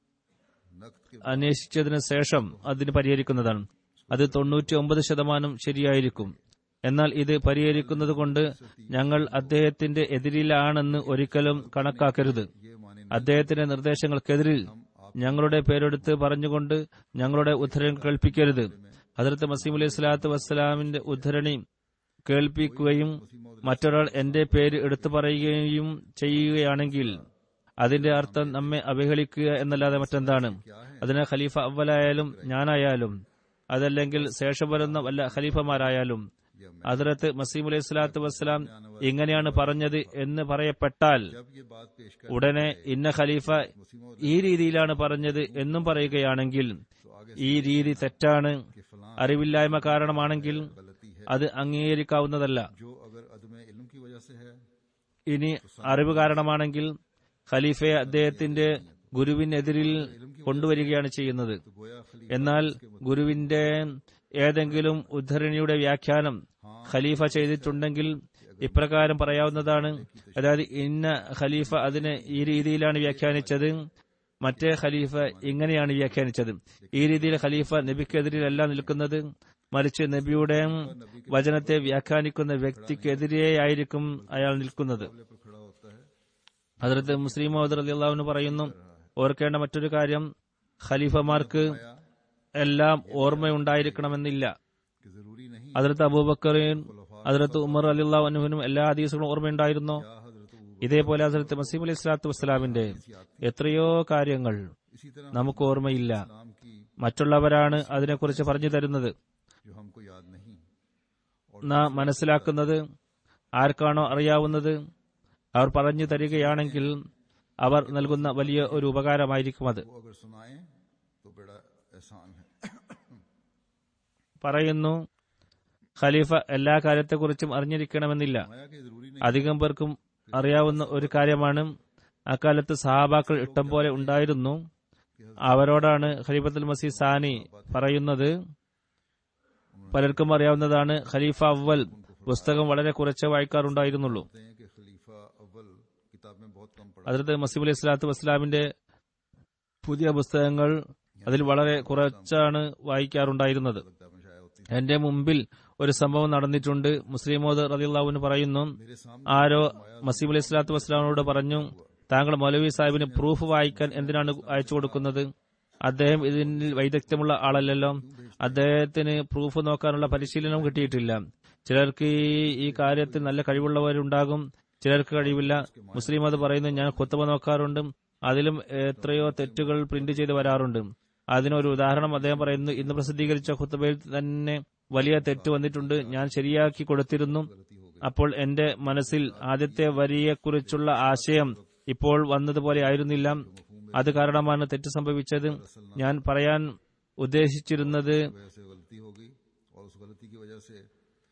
नक्त के അന്വേഷിച്ചതിന് ശേഷം അതിന് പരിഹരിക്കുന്നതാണ് അത് തൊണ്ണൂറ്റി ഒമ്പത് ശതമാനം ശരിയായിരിക്കും എന്നാൽ ഇത് പരിഹരിക്കുന്നത് കൊണ്ട് ഞങ്ങൾ അദ്ദേഹത്തിന്റെ എതിരിലാണെന്ന് ഒരിക്കലും കണക്കാക്കരുത് ये माने അദ്ദേഹത്തിന്റെ നിർദ്ദേശങ്ങൾക്കെതിരിൽ ഞങ്ങളുടെ പേരെടുത്ത് പറഞ്ഞുകൊണ്ട് ഞങ്ങളുടെ ഉദ്ധരണി കേൾപ്പിക്കരുത് ഹജറത്ത് മസീം അലൈഹി സ്വലാത്തു വസ്സലാമിന്റെ ഉദ്ധരണി കേൾപ്പിക്കുകയും മറ്റൊരാൾ എന്റെ പേര് എടുത്തു പറയുകയും ചെയ്യുകയാണെങ്കിൽ അതിന്റെ അർത്ഥം നമ്മെ അവഹേളിക്കുക എന്നല്ലാതെ മറ്റെന്താണ് അതിന് ഖലീഫ അവലായാലും ഞാനായാലും അതല്ലെങ്കിൽ ശേഷം വരുന്ന വല്ല ഖലീഫമാരായാലും ഹജറത്ത് മസീം അലൈഹി സ്വലാത്തു വസ്സലാം ഇങ്ങനെയാണ് പറഞ്ഞത് എന്ന് പറയപ്പെട്ടാൽ जब ये बात पेश कर ഉടനെ ഇന്ന ഖലീഫ ഈ രീതിയിലാണ് പറഞ്ഞത് എന്നും പറയുകയാണെങ്കിൽ ഈ രീതി തെറ്റാണ് അറിവില്ലായ്മ കാരണമാണെങ്കിൽ गलती है അത് അംഗീകരിക്കാവുന്നതല്ല जो अगर अदम इल्म की वजह से है ഇനി അറിവ് കാരണമാണെങ്കിൽ ഖലീഫയെ അദ്ദേഹത്തിന്റെ ഗുരുവിനെതിരിൽ കൊണ്ടുവരികയാണ് ചെയ്യുന്നത് तो गोया खली എന്നാൽ ഗുരുവിന്റെ ഏതെങ്കിലും ഉദ്ധരണിയുടെ വ്യാഖ്യാനം ഖലീഫ ചെയ്തിട്ടുണ്ടെങ്കിൽ ഇപ്രകാരം പറയാവുന്നതാണ് അതായത് ഇന്ന ഖലീഫ അതിനെ ഈ രീതിയിലാണ് വ്യാഖ്യാനിച്ചത് മറ്റേ ഖലീഫ ഇങ്ങനെയാണ് വ്യാഖ്യാനിച്ചത് ഈ രീതിയിൽ ഖലീഫ നബിക്കെതിരിലല്ല നിൽക്കുന്നത് മറിച്ച് നബിയുടെ വചനത്തെ വ്യാഖ്യാനിക്കുന്ന വ്യക്തിക്കെതിരെയായിരിക്കും അയാൾ നിൽക്കുന്നത് पर खड़ा होता है ഹജറത്ത് മുസ്ലിം മോദർ അലി അള്ളാഹുവിന് പറയുന്നു ഓർക്കേണ്ട മറ്റൊരു കാര്യം ഖലീഫമാർക്ക് എല്ലാം ഓർമ്മയുണ്ടായിരിക്കണമെന്നില്ല कि जरूरी नहीं ഹജറത്ത് അബൂബക്കറിൻ ഹജറത്ത് ഉമർ അലി അള്ളാഹുനുവിനും എല്ലാ ഹദീസുകളും ഓർമ്മയുണ്ടായിരുന്നോ क्या हजरत अबू ഇതേപോലെ ഹസരത്ത് മസീം അലൈഹി സ്വലാത്തു വസ്സലാമിന്റെ എത്രയോ കാര്യങ്ങൾ इसी तरह നമുക്ക് ഓർമ്മയില്ല इस्लाम की മറ്റുള്ളവരാണ് അതിനെക്കുറിച്ച് പറഞ്ഞു തരുന്നത് जो हमको याद नहीं നാം മനസ്സിലാക്കുന്നത് ആർക്കാണോ അറിയാവുന്നത് അവർ പറഞ്ഞു തരികയാണെങ്കിൽ അവർ നൽകുന്ന വലിയ ഒരു ഉപകാരമായിരിക്കും അത് वो अगर सुनाए तो बड़ा एहसान है പറയുന്നു ഖലീഫ എല്ലാ കാര്യത്തെക്കുറിച്ചും അറിഞ്ഞിരിക്കണമെന്നില്ല माया कि जरूरी नहीं അധികം പേർക്കും അറിയാവുന്ന ഒരു കാര്യമാണ് അക്കാലത്ത് സഹാബാക്കൾ ഇഷ്ടം പോലെ ഉണ്ടായിരുന്നു അവരോടാണ് ഖലീഫത്തുൽ മസീദ് സാനി പറയുന്നത് പലർക്കും അറിയാവുന്നതാണ് ഖലീഫ അവൽ പുസ്തകം വളരെ കുറച്ചേ വായിക്കാറുണ്ടായിരുന്നുള്ളൂ कहते हैं कि खलीफा अव्वल किताब में बहुत कम पढ़ा അതിർത്ത് മസീം അലൈഹി സ്വലാത്തു വസ്സലാമിന്റെ പുതിയ പുസ്തകങ്ങൾ അതിൽ വളരെ കുറച്ചാണ് വായിക്കാറുണ്ടായിരുന്നത് लगता है शाया होती എന്റെ മുമ്പിൽ ഒരു സംഭവം നടന്നിട്ടുണ്ട് മുസ്ലിമോദ് റതിയുള്ളാവിന് പറയുന്നു मेरे सामने ആരോ മസീം അലൈഹി സ്വലാത്തു വസ്സലാമിനോട് പറഞ്ഞു താങ്കൾ മൗലവി സാഹിബിന് പ്രൂഫ് വായിക്കാൻ എന്തിനാണ് അയച്ചു കൊടുക്കുന്നത് അദ്ദേഹം ഇതിൽ വൈദഗ്ധ്യമുള്ള ആളല്ലല്ലോ അദ്ദേഹത്തിന് പ്രൂഫ് നോക്കാനുള്ള പരിശീലനം കിട്ടിയിട്ടില്ല ചിലർക്ക് ഈ- ഈ കാര്യത്തിൽ നല്ല കഴിവുള്ളവരുണ്ടാകും ചിലർക്ക് കഴിവില്ല മുസ്ലിം അത് പറയുന്നു ഞാൻ കുത്തബ നോക്കാറുണ്ട് അതിലും എത്രയോ തെറ്റുകൾ പ്രിന്റ് ചെയ്ത് വരാറുണ്ട് അതിനൊരു ഉദാഹരണം അദ്ദേഹം പറയുന്നു ഇന്ന് പ്രസിദ്ധീകരിച്ച ഖുത്തബയിൽ തന്നെ വലിയ തെറ്റ് വന്നിട്ടുണ്ട് ഞാൻ ശരിയാക്കി കൊടുത്തിരുന്നു അപ്പോൾ എന്റെ മനസ്സിൽ ആദ്യത്തെ വരിയെക്കുറിച്ചുള്ള ആശയം ഇപ്പോൾ വന്നതുപോലെ ആയിരുന്നില്ല അത് കാരണമാണ് തെറ്റ് സംഭവിച്ചത് ഞാൻ പറയാൻ ഉദ്ദേശിച്ചിരുന്നത് वजह से गलती हो गई और उस गलती की वजह से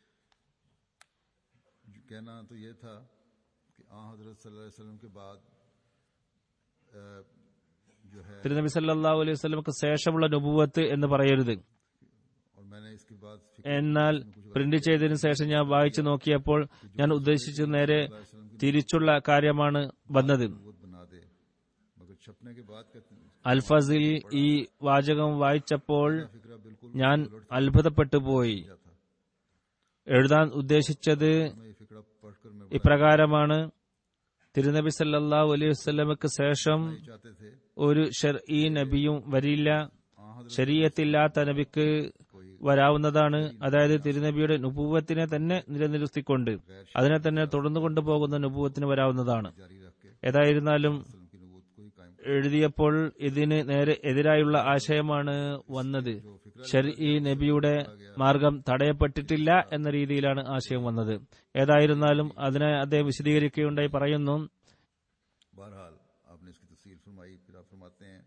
जो कहना तो ये था कि आ हजरत सल्लल्लाहु अलैहि वसल्लम के बाद अ, जो है തിരുനബി സല്ലല്ലാഹു അലൈഹി വസല്ലമക്ക് ശേഷമുള്ള നുബുവത്ത് എന്ന് പറയരുത് और मैंने इसके बाद फिक्र എന്നാൽ പ്രിന്റ് ചെയ്തതിനു ശേഷം ഞാൻ വായിച്ചു നോക്കിയപ്പോൾ ഞാൻ ഉദ്ദേശിച്ചത് നേരെ തിരിച്ചുള്ള കാര്യമാണ് വന്നത് नबूवत बना दे मगर छपने के बाद कहते हैं, അൽഫസിൽ ഈ വാചകം വായിച്ചപ്പോൾ फिक्रा बिल्कुल ഞാൻ അത്ഭുതപ്പെട്ടു പോയി था എഴുതാൻ ഉദ്ദേശിച്ചത് मैं ये फिक्रा पढ़कर मैं ഇപ്രകാരമാണ് തിരുനബി സല്ലല്ലാഹു അലൈഹി വസല്ലമക്ക് ശേഷം बड़ा चाहते थे ഒരു ഷർഈ നബിയും വരില്ല आ हजरत ശരീയത്തില്ലാത്ത നബിക്ക് വരാവുന്നതാണ് അതായത് തിരുനബിയുടെ നുപൂവത്തിനെ തന്നെ നിലനിർത്തിക്കൊണ്ട് അതിനെ തന്നെ തുടർന്നു കൊണ്ടുപോകുന്ന നുപൂവത്തിന് വരാവുന്നതാണ് जारी रख के ഏതായിരുന്നാലും वसल्लम की नबूवत को ही कायम എഴുതിയപ്പോൾ ഇതിന് നേരെ എതിരായുള്ള ആശയമാണ് വന്നത് ഷർഈ നബിയുടെ മാർഗം തടയപ്പെട്ടിട്ടില്ല എന്ന രീതിയിലാണ് ആശയം വന്നത് ഏതായിരുന്നാലും അതിനെ അദ്ദേഹം വിശദീകരിക്കുകയുണ്ടായി പറയുന്നു बहरहाल आपने इसकी तफसील फरमाई फिर आप फरमाते हैं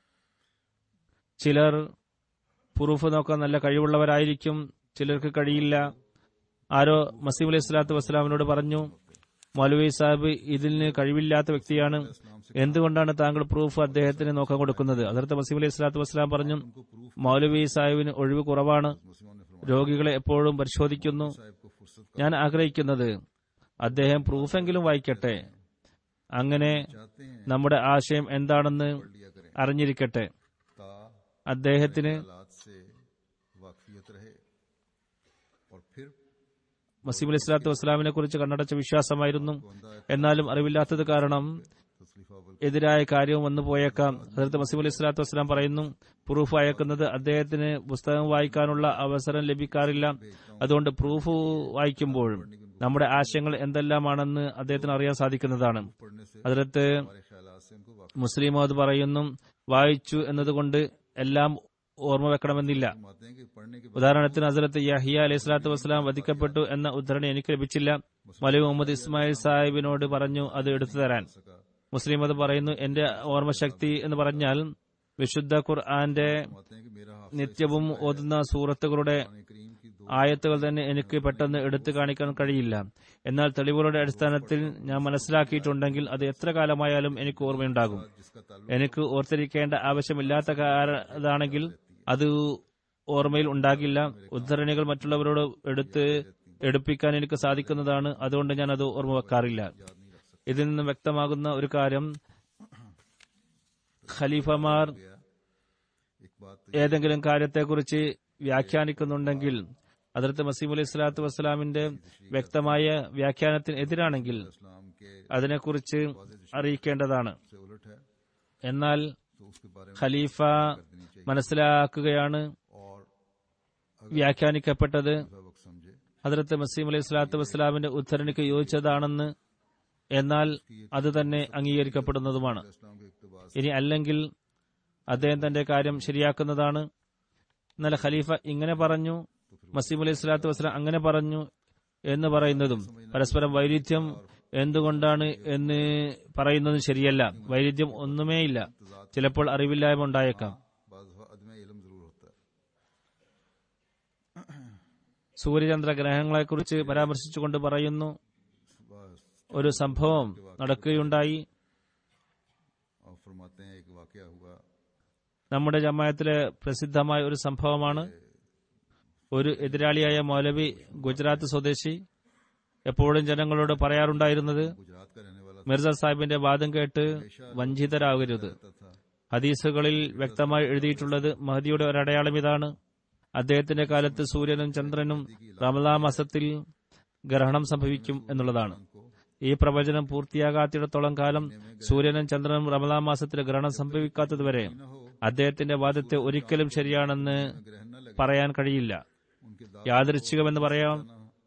ചിലർ പ്രൂഫ് നോക്കാൻ നല്ല കഴിവുള്ളവരായിരിക്കും ചിലർക്ക് കഴിയില്ല ആരോ മസീം അലൈഹി സ്വലാത്തു വസ്സലാമിനോട് പറഞ്ഞു മൗലവി സാഹിബ് ഇതിന് കഴിവില്ലാത്ത വ്യക്തിയാണ് എന്തുകൊണ്ടാണ് താങ്കൾ പ്രൂഫ് അദ്ദേഹത്തിന് നോക്കാൻ കൊടുക്കുന്നത് അതിർത്ത് മസീം അലൈഹി സ്വലാത്തു വസ്സലാം പറഞ്ഞു മൗലവി സാഹിബിന് ഒഴിവ് കുറവാണ് मुसलमान ने फरमाया രോഗികളെ എപ്പോഴും പരിശോധിക്കുന്നു साहब को फुर्सत ഞാൻ ആഗ്രഹിക്കുന്നത് അദ്ദേഹം പ്രൂഫെങ്കിലും വായിക്കട്ടെ അങ്ങനെ चाहते हैं നമ്മുടെ ആശയം എന്താണെന്ന് लिया करें അറിഞ്ഞിരിക്കട്ടെ ता അദ്ദേഹത്തിന് हालात से वाकफियत रहे और फिर മസീം അലൈഹി സ്വലാത്തു വസ്സലാമിനെ കുറിച്ച് കണ്ണടച്ച വിശ്വാസമായിരുന്നു എന്നാലും അറിവില്ലാത്തത് കാരണം तसलीफा अव्वल എതിരായ കാര്യവും വന്നു പോയേക്കാം ഹജറത്ത് മസീം അലൈഹി സ്വലാത്തു വസ്സലാം പറയുന്നു പ്രൂഫ് അയക്കുന്നത് അദ്ദേഹത്തിന് പുസ്തകം വായിക്കാനുള്ള അവസരം ലഭിക്കാറില്ല അതുകൊണ്ട് പ്രൂഫ് വായിക്കുമ്പോൾ നമ്മുടെ ആശയങ്ങൾ എന്തെല്ലാമാണെന്ന് അദ്ദേഹത്തിന് അറിയാൻ സാധിക്കുന്നതാണ് पढ़ने से അതിലത്ത് हमारे ख्यालात से उनको वाकफ മുസ്ലിം അത് പറയുന്നു വായിച്ചു എന്നതുകൊണ്ട് എല്ലാം ഓർമ്മ വെക്കണമെന്നില്ല फरमाते हैं कि पढ़ने के बाद ഉദാഹരണത്തിന് ഹസരത്ത് യഹിയ അലൈഹി സ്വലാത്തു വസ്സലാം വധിക്കപ്പെട്ടു എന്ന ഉദ്ധരണി എനിക്ക് ലഭിച്ചില്ല മലി മുഹമ്മദ് ഇസ്മായിൽ സാഹിബിനോട് പറഞ്ഞു അത് എടുത്തു തരാൻ सका മുസ്ലിം അത് പറയുന്നു എന്റെ ഓർമ്മശക്തി എന്ന് പറഞ്ഞാൽ വിശുദ്ധ ഖുർആന്റെ फरमाते हैं कि मेरा हाफिज നിത്യവും ഓതുന്ന സൂറത്തുകളുടെ करीम की दो ആയത്തുകൾ തന്നെ എനിക്ക് പെട്ടെന്ന് എടുത്തു കാണിക്കാൻ കഴിയില്ല എന്നാൽ തെളിവുകളുടെ അടിസ്ഥാനത്തിൽ ഞാൻ മനസ്സിലാക്കിയിട്ടുണ്ടെങ്കിൽ അത് എത്ര കാലമായാലും എനിക്ക് ഓർമ്മയുണ്ടാകും जिसका ताल्लुक എനിക്ക് ഓർത്തിരിക്കേണ്ട ആവശ്യമില്ലാത്ത കാരണമാണെങ്കിൽ അത് ഓർമ്മയിൽ ഉണ്ടാകില്ല ഉദ്ധരണികൾ മറ്റുള്ളവരോട് എടുത്ത് എടുപ്പിക്കാൻ എനിക്ക് സാധിക്കുന്നതാണ് അതുകൊണ്ട് ഞാൻ അത് ഓർമ്മ വെക്കാറില്ല ഇതിൽ നിന്ന് വ്യക്തമാകുന്ന ഒരു കാര്യം ഖലീഫമാർ एक बात ഏതെങ്കിലും കാര്യത്തെക്കുറിച്ച് വ്യാഖ്യാനിക്കുന്നുണ്ടെങ്കിൽ അതിർത്ത് മസീം അലൈഹി സ്വലാത്തു വസ്സലാമിന്റെ വ്യക്തമായ വ്യാഖ്യാനത്തിന് എതിരാണെങ്കിൽ इस्लाम के അതിനെക്കുറിച്ച് അറിയിക്കേണ്ടതാണ് से उलट है എന്നാൽ तो उसके बारे में ഖലീഫ देनी चाहिए മനസ്സിലാക്കുകയാണ് और വ്യാഖ്യാനിക്കപ്പെട്ടത് वक्त समझे ഹജറത്ത് മസീം അലൈഹി സ്വലാത്തു വസ്സലാമിന്റെ ഉദ്ധരണിക്ക് യോജിച്ചതാണെന്ന് എന്നാൽ അത് തന്നെ അംഗീകരിക്കപ്പെടുന്നതുമാണ് इस्लाम के इकतबास ഇനി അല്ലെങ്കിൽ അദ്ദേഹം തന്റെ കാര്യം ശരിയാക്കുന്നതാണ് എന്നാൽ ഖലീഫ ഇങ്ങനെ പറഞ്ഞു മസീം അലൈഹി സ്വലാത്തു വസ്സലാം അങ്ങനെ പറഞ്ഞു എന്ന് പറയുന്നതും പരസ്പരം വൈരുദ്ധ്യം എന്തുകൊണ്ടാണ് എന്ന് പറയുന്നതും ശരിയല്ല വൈരുദ്ധ്യം ഒന്നുമേയില്ല ചിലപ്പോൾ അറിവില്ലായ്മ ഉണ്ടായേക്കാം बाज अदम इलम जरूर होता है സൂര്യചന്ദ്ര ഗ്രഹങ്ങളെക്കുറിച്ച് പരാമർശിച്ചുകൊണ്ട് പറയുന്നു बस ഒരു സംഭവം നടക്കുകയുണ്ടായി और फरमाते हैं एक वाकया हुआ നമ്മുടെ ജമായത്തിലെ പ്രസിദ്ധമായ ഒരു സംഭവമാണ് ഒരു എതിരാളിയായ മൗലവി ഗുജറാത്ത് സ്വദേശി എപ്പോഴും ജനങ്ങളോട് പറയാറുണ്ടായിരുന്നത് गुजरात का रहने वाला മിർസ സാഹിബിന്റെ വാദം കേട്ട് വഞ്ചിതരാകരുത് था, था ഹദീസുകളിൽ വ്യക്തമായി എഴുതിയിട്ടുള്ളത് മഹദിയുടെ ഒരടയാളം ഇതാണ് അദ്ദേഹത്തിന്റെ കാലത്ത് സൂര്യനും ചന്ദ്രനും റമലാ മാസത്തിൽ ഗ്രഹണം സംഭവിക്കും എന്നുള്ളതാണ് ഈ പ്രവചനം പൂർത്തിയാകാത്തിടത്തോളം കാലം സൂര്യനും ചന്ദ്രനും റമലാ മാസത്തിൽ ഗ്രഹണം സംഭവിക്കാത്തതുവരെ അദ്ദേഹത്തിന്റെ വാദത്തെ ഒരിക്കലും ശരിയാണെന്ന് ग्रहण न लगे പറയാൻ കഴിയില്ല उनके दाव യാദൃച്ഛികമെന്ന് പറയാം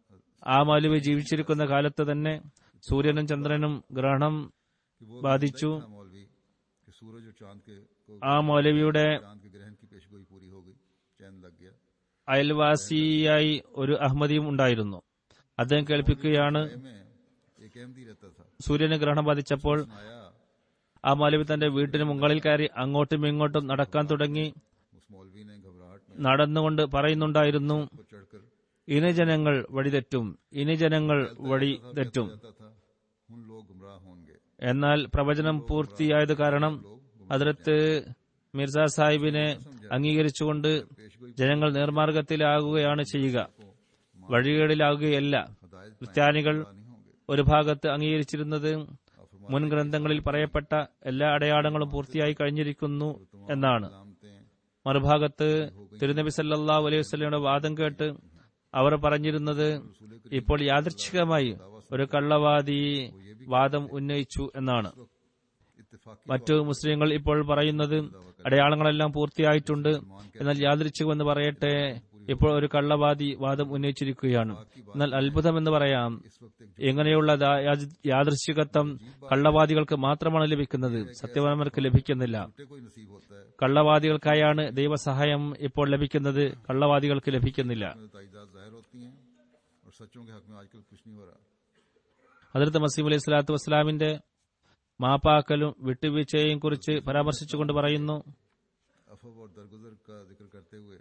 ആ മൗലവി ജീവിച്ചിരിക്കുന്ന കാലത്ത് തന്നെ സൂര്യനും ചന്ദ്രനും ഗ്രഹണം कि वो ബാധിച്ചു था मौलवी कि सूरज और चांद के को ആ മൗലവിയുടെ चांद के ग्रहण की पेशगोई पूरी हो गई चैन लग गया അയൽവാസിയായി ഒരു അഹമ്മദിയും ഉണ്ടായിരുന്നു അദ്ദേഹം കേൾപ്പിക്കുകയാണ് में एक अहमदी रहता था സൂര്യന് ഗ്രഹണം ബാധിച്ചപ്പോൾ आया ആ മൗലവി തന്റെ വീട്ടിന് മുകളിൽ കയറി അങ്ങോട്ടും ഇങ്ങോട്ടും നടക്കാൻ തുടങ്ങി उस मौलवी ने घबराहट में നടന്നുകൊണ്ട് പറയുന്നുണ്ടായിരുന്നു को चढ़कर ഇനി ജനങ്ങൾ വഴിതെറ്റും ഇനി ജനങ്ങൾ വഴി തെറ്റും जाता था उन लोग गुमराह होंगे എന്നാൽ പ്രവചനം പൂർത്തിയായത് കാരണം അതിലത്ത് മിർസ സാഹിബിനെ അംഗീകരിച്ചുകൊണ്ട് ജനങ്ങൾ നേർമാർഗത്തിലാകുകയാണ് ചെയ്യുക വഴികേടിലാകുകയല്ല हदायत ക്രിസ്ത്യാനികൾ नहीं होंगे ഒരു ഭാഗത്ത് അംഗീകരിച്ചിരുന്നത് മുൻ ഗ്രന്ഥങ്ങളിൽ പറയപ്പെട്ട എല്ലാ അടയാളങ്ങളും പൂർത്തിയായി കഴിഞ്ഞിരിക്കുന്നു എന്നാണ് लामते മറുഭാഗത്ത് തിരുനബി സല്ലാ അലൈഹി വസ്ലയുടെ വാദം കേട്ട് അവർ പറഞ്ഞിരുന്നത് ഇപ്പോൾ യാദൃച്ഛികമായി ഒരു കള്ളവാദി വാദം ഉന്നയിച്ചു എന്നാണ് इत्तेफाकी മറ്റു മുസ്ലിങ്ങൾ ഇപ്പോൾ പറയുന്നത് അടയാളങ്ങളെല്ലാം പൂർത്തിയായിട്ടുണ്ട് എന്നാൽ യാദൃച്ഛികമെന്ന് പറയട്ടെ ഇപ്പോൾ ഒരു കള്ളവാദി വാദം ഉന്നയിച്ചിരിക്കുകയാണ് എന്നാൽ അത്ഭുതമെന്ന് പറയാം इस वक्त एक ഇങ്ങനെയുള്ള ദാ- യാദൃ- യാദൃശ്ചികത്വം കള്ളവാദികൾക്ക് മാത്രമാണ് ലഭിക്കുന്നത് സത്യവാന്മാർക്ക് ലഭിക്കുന്നില്ല झूठे कोई नसीब होता है കള്ളവാദികൾക്കായാണ് ദൈവസഹായം ഇപ്പോൾ ലഭിക്കുന്നത് കള്ളവാദികൾക്ക് ലഭിക്കുന്നില്ല उसमें ताइजात जाहिर होती हैं और सच्चों के हक में आजकल कुछ नहीं हो रहा ഹജരത്ത് മസീം അലൈഹി സ്വലാത്തു വസ്സലാമിന്റെ മാപ്പാക്കലും വിട്ടുവീഴ്ചയെയും കുറിച്ച് പരാമർശിച്ചുകൊണ്ട് പറയുന്നു अफव और दरगुजर का जिक्र करते हुए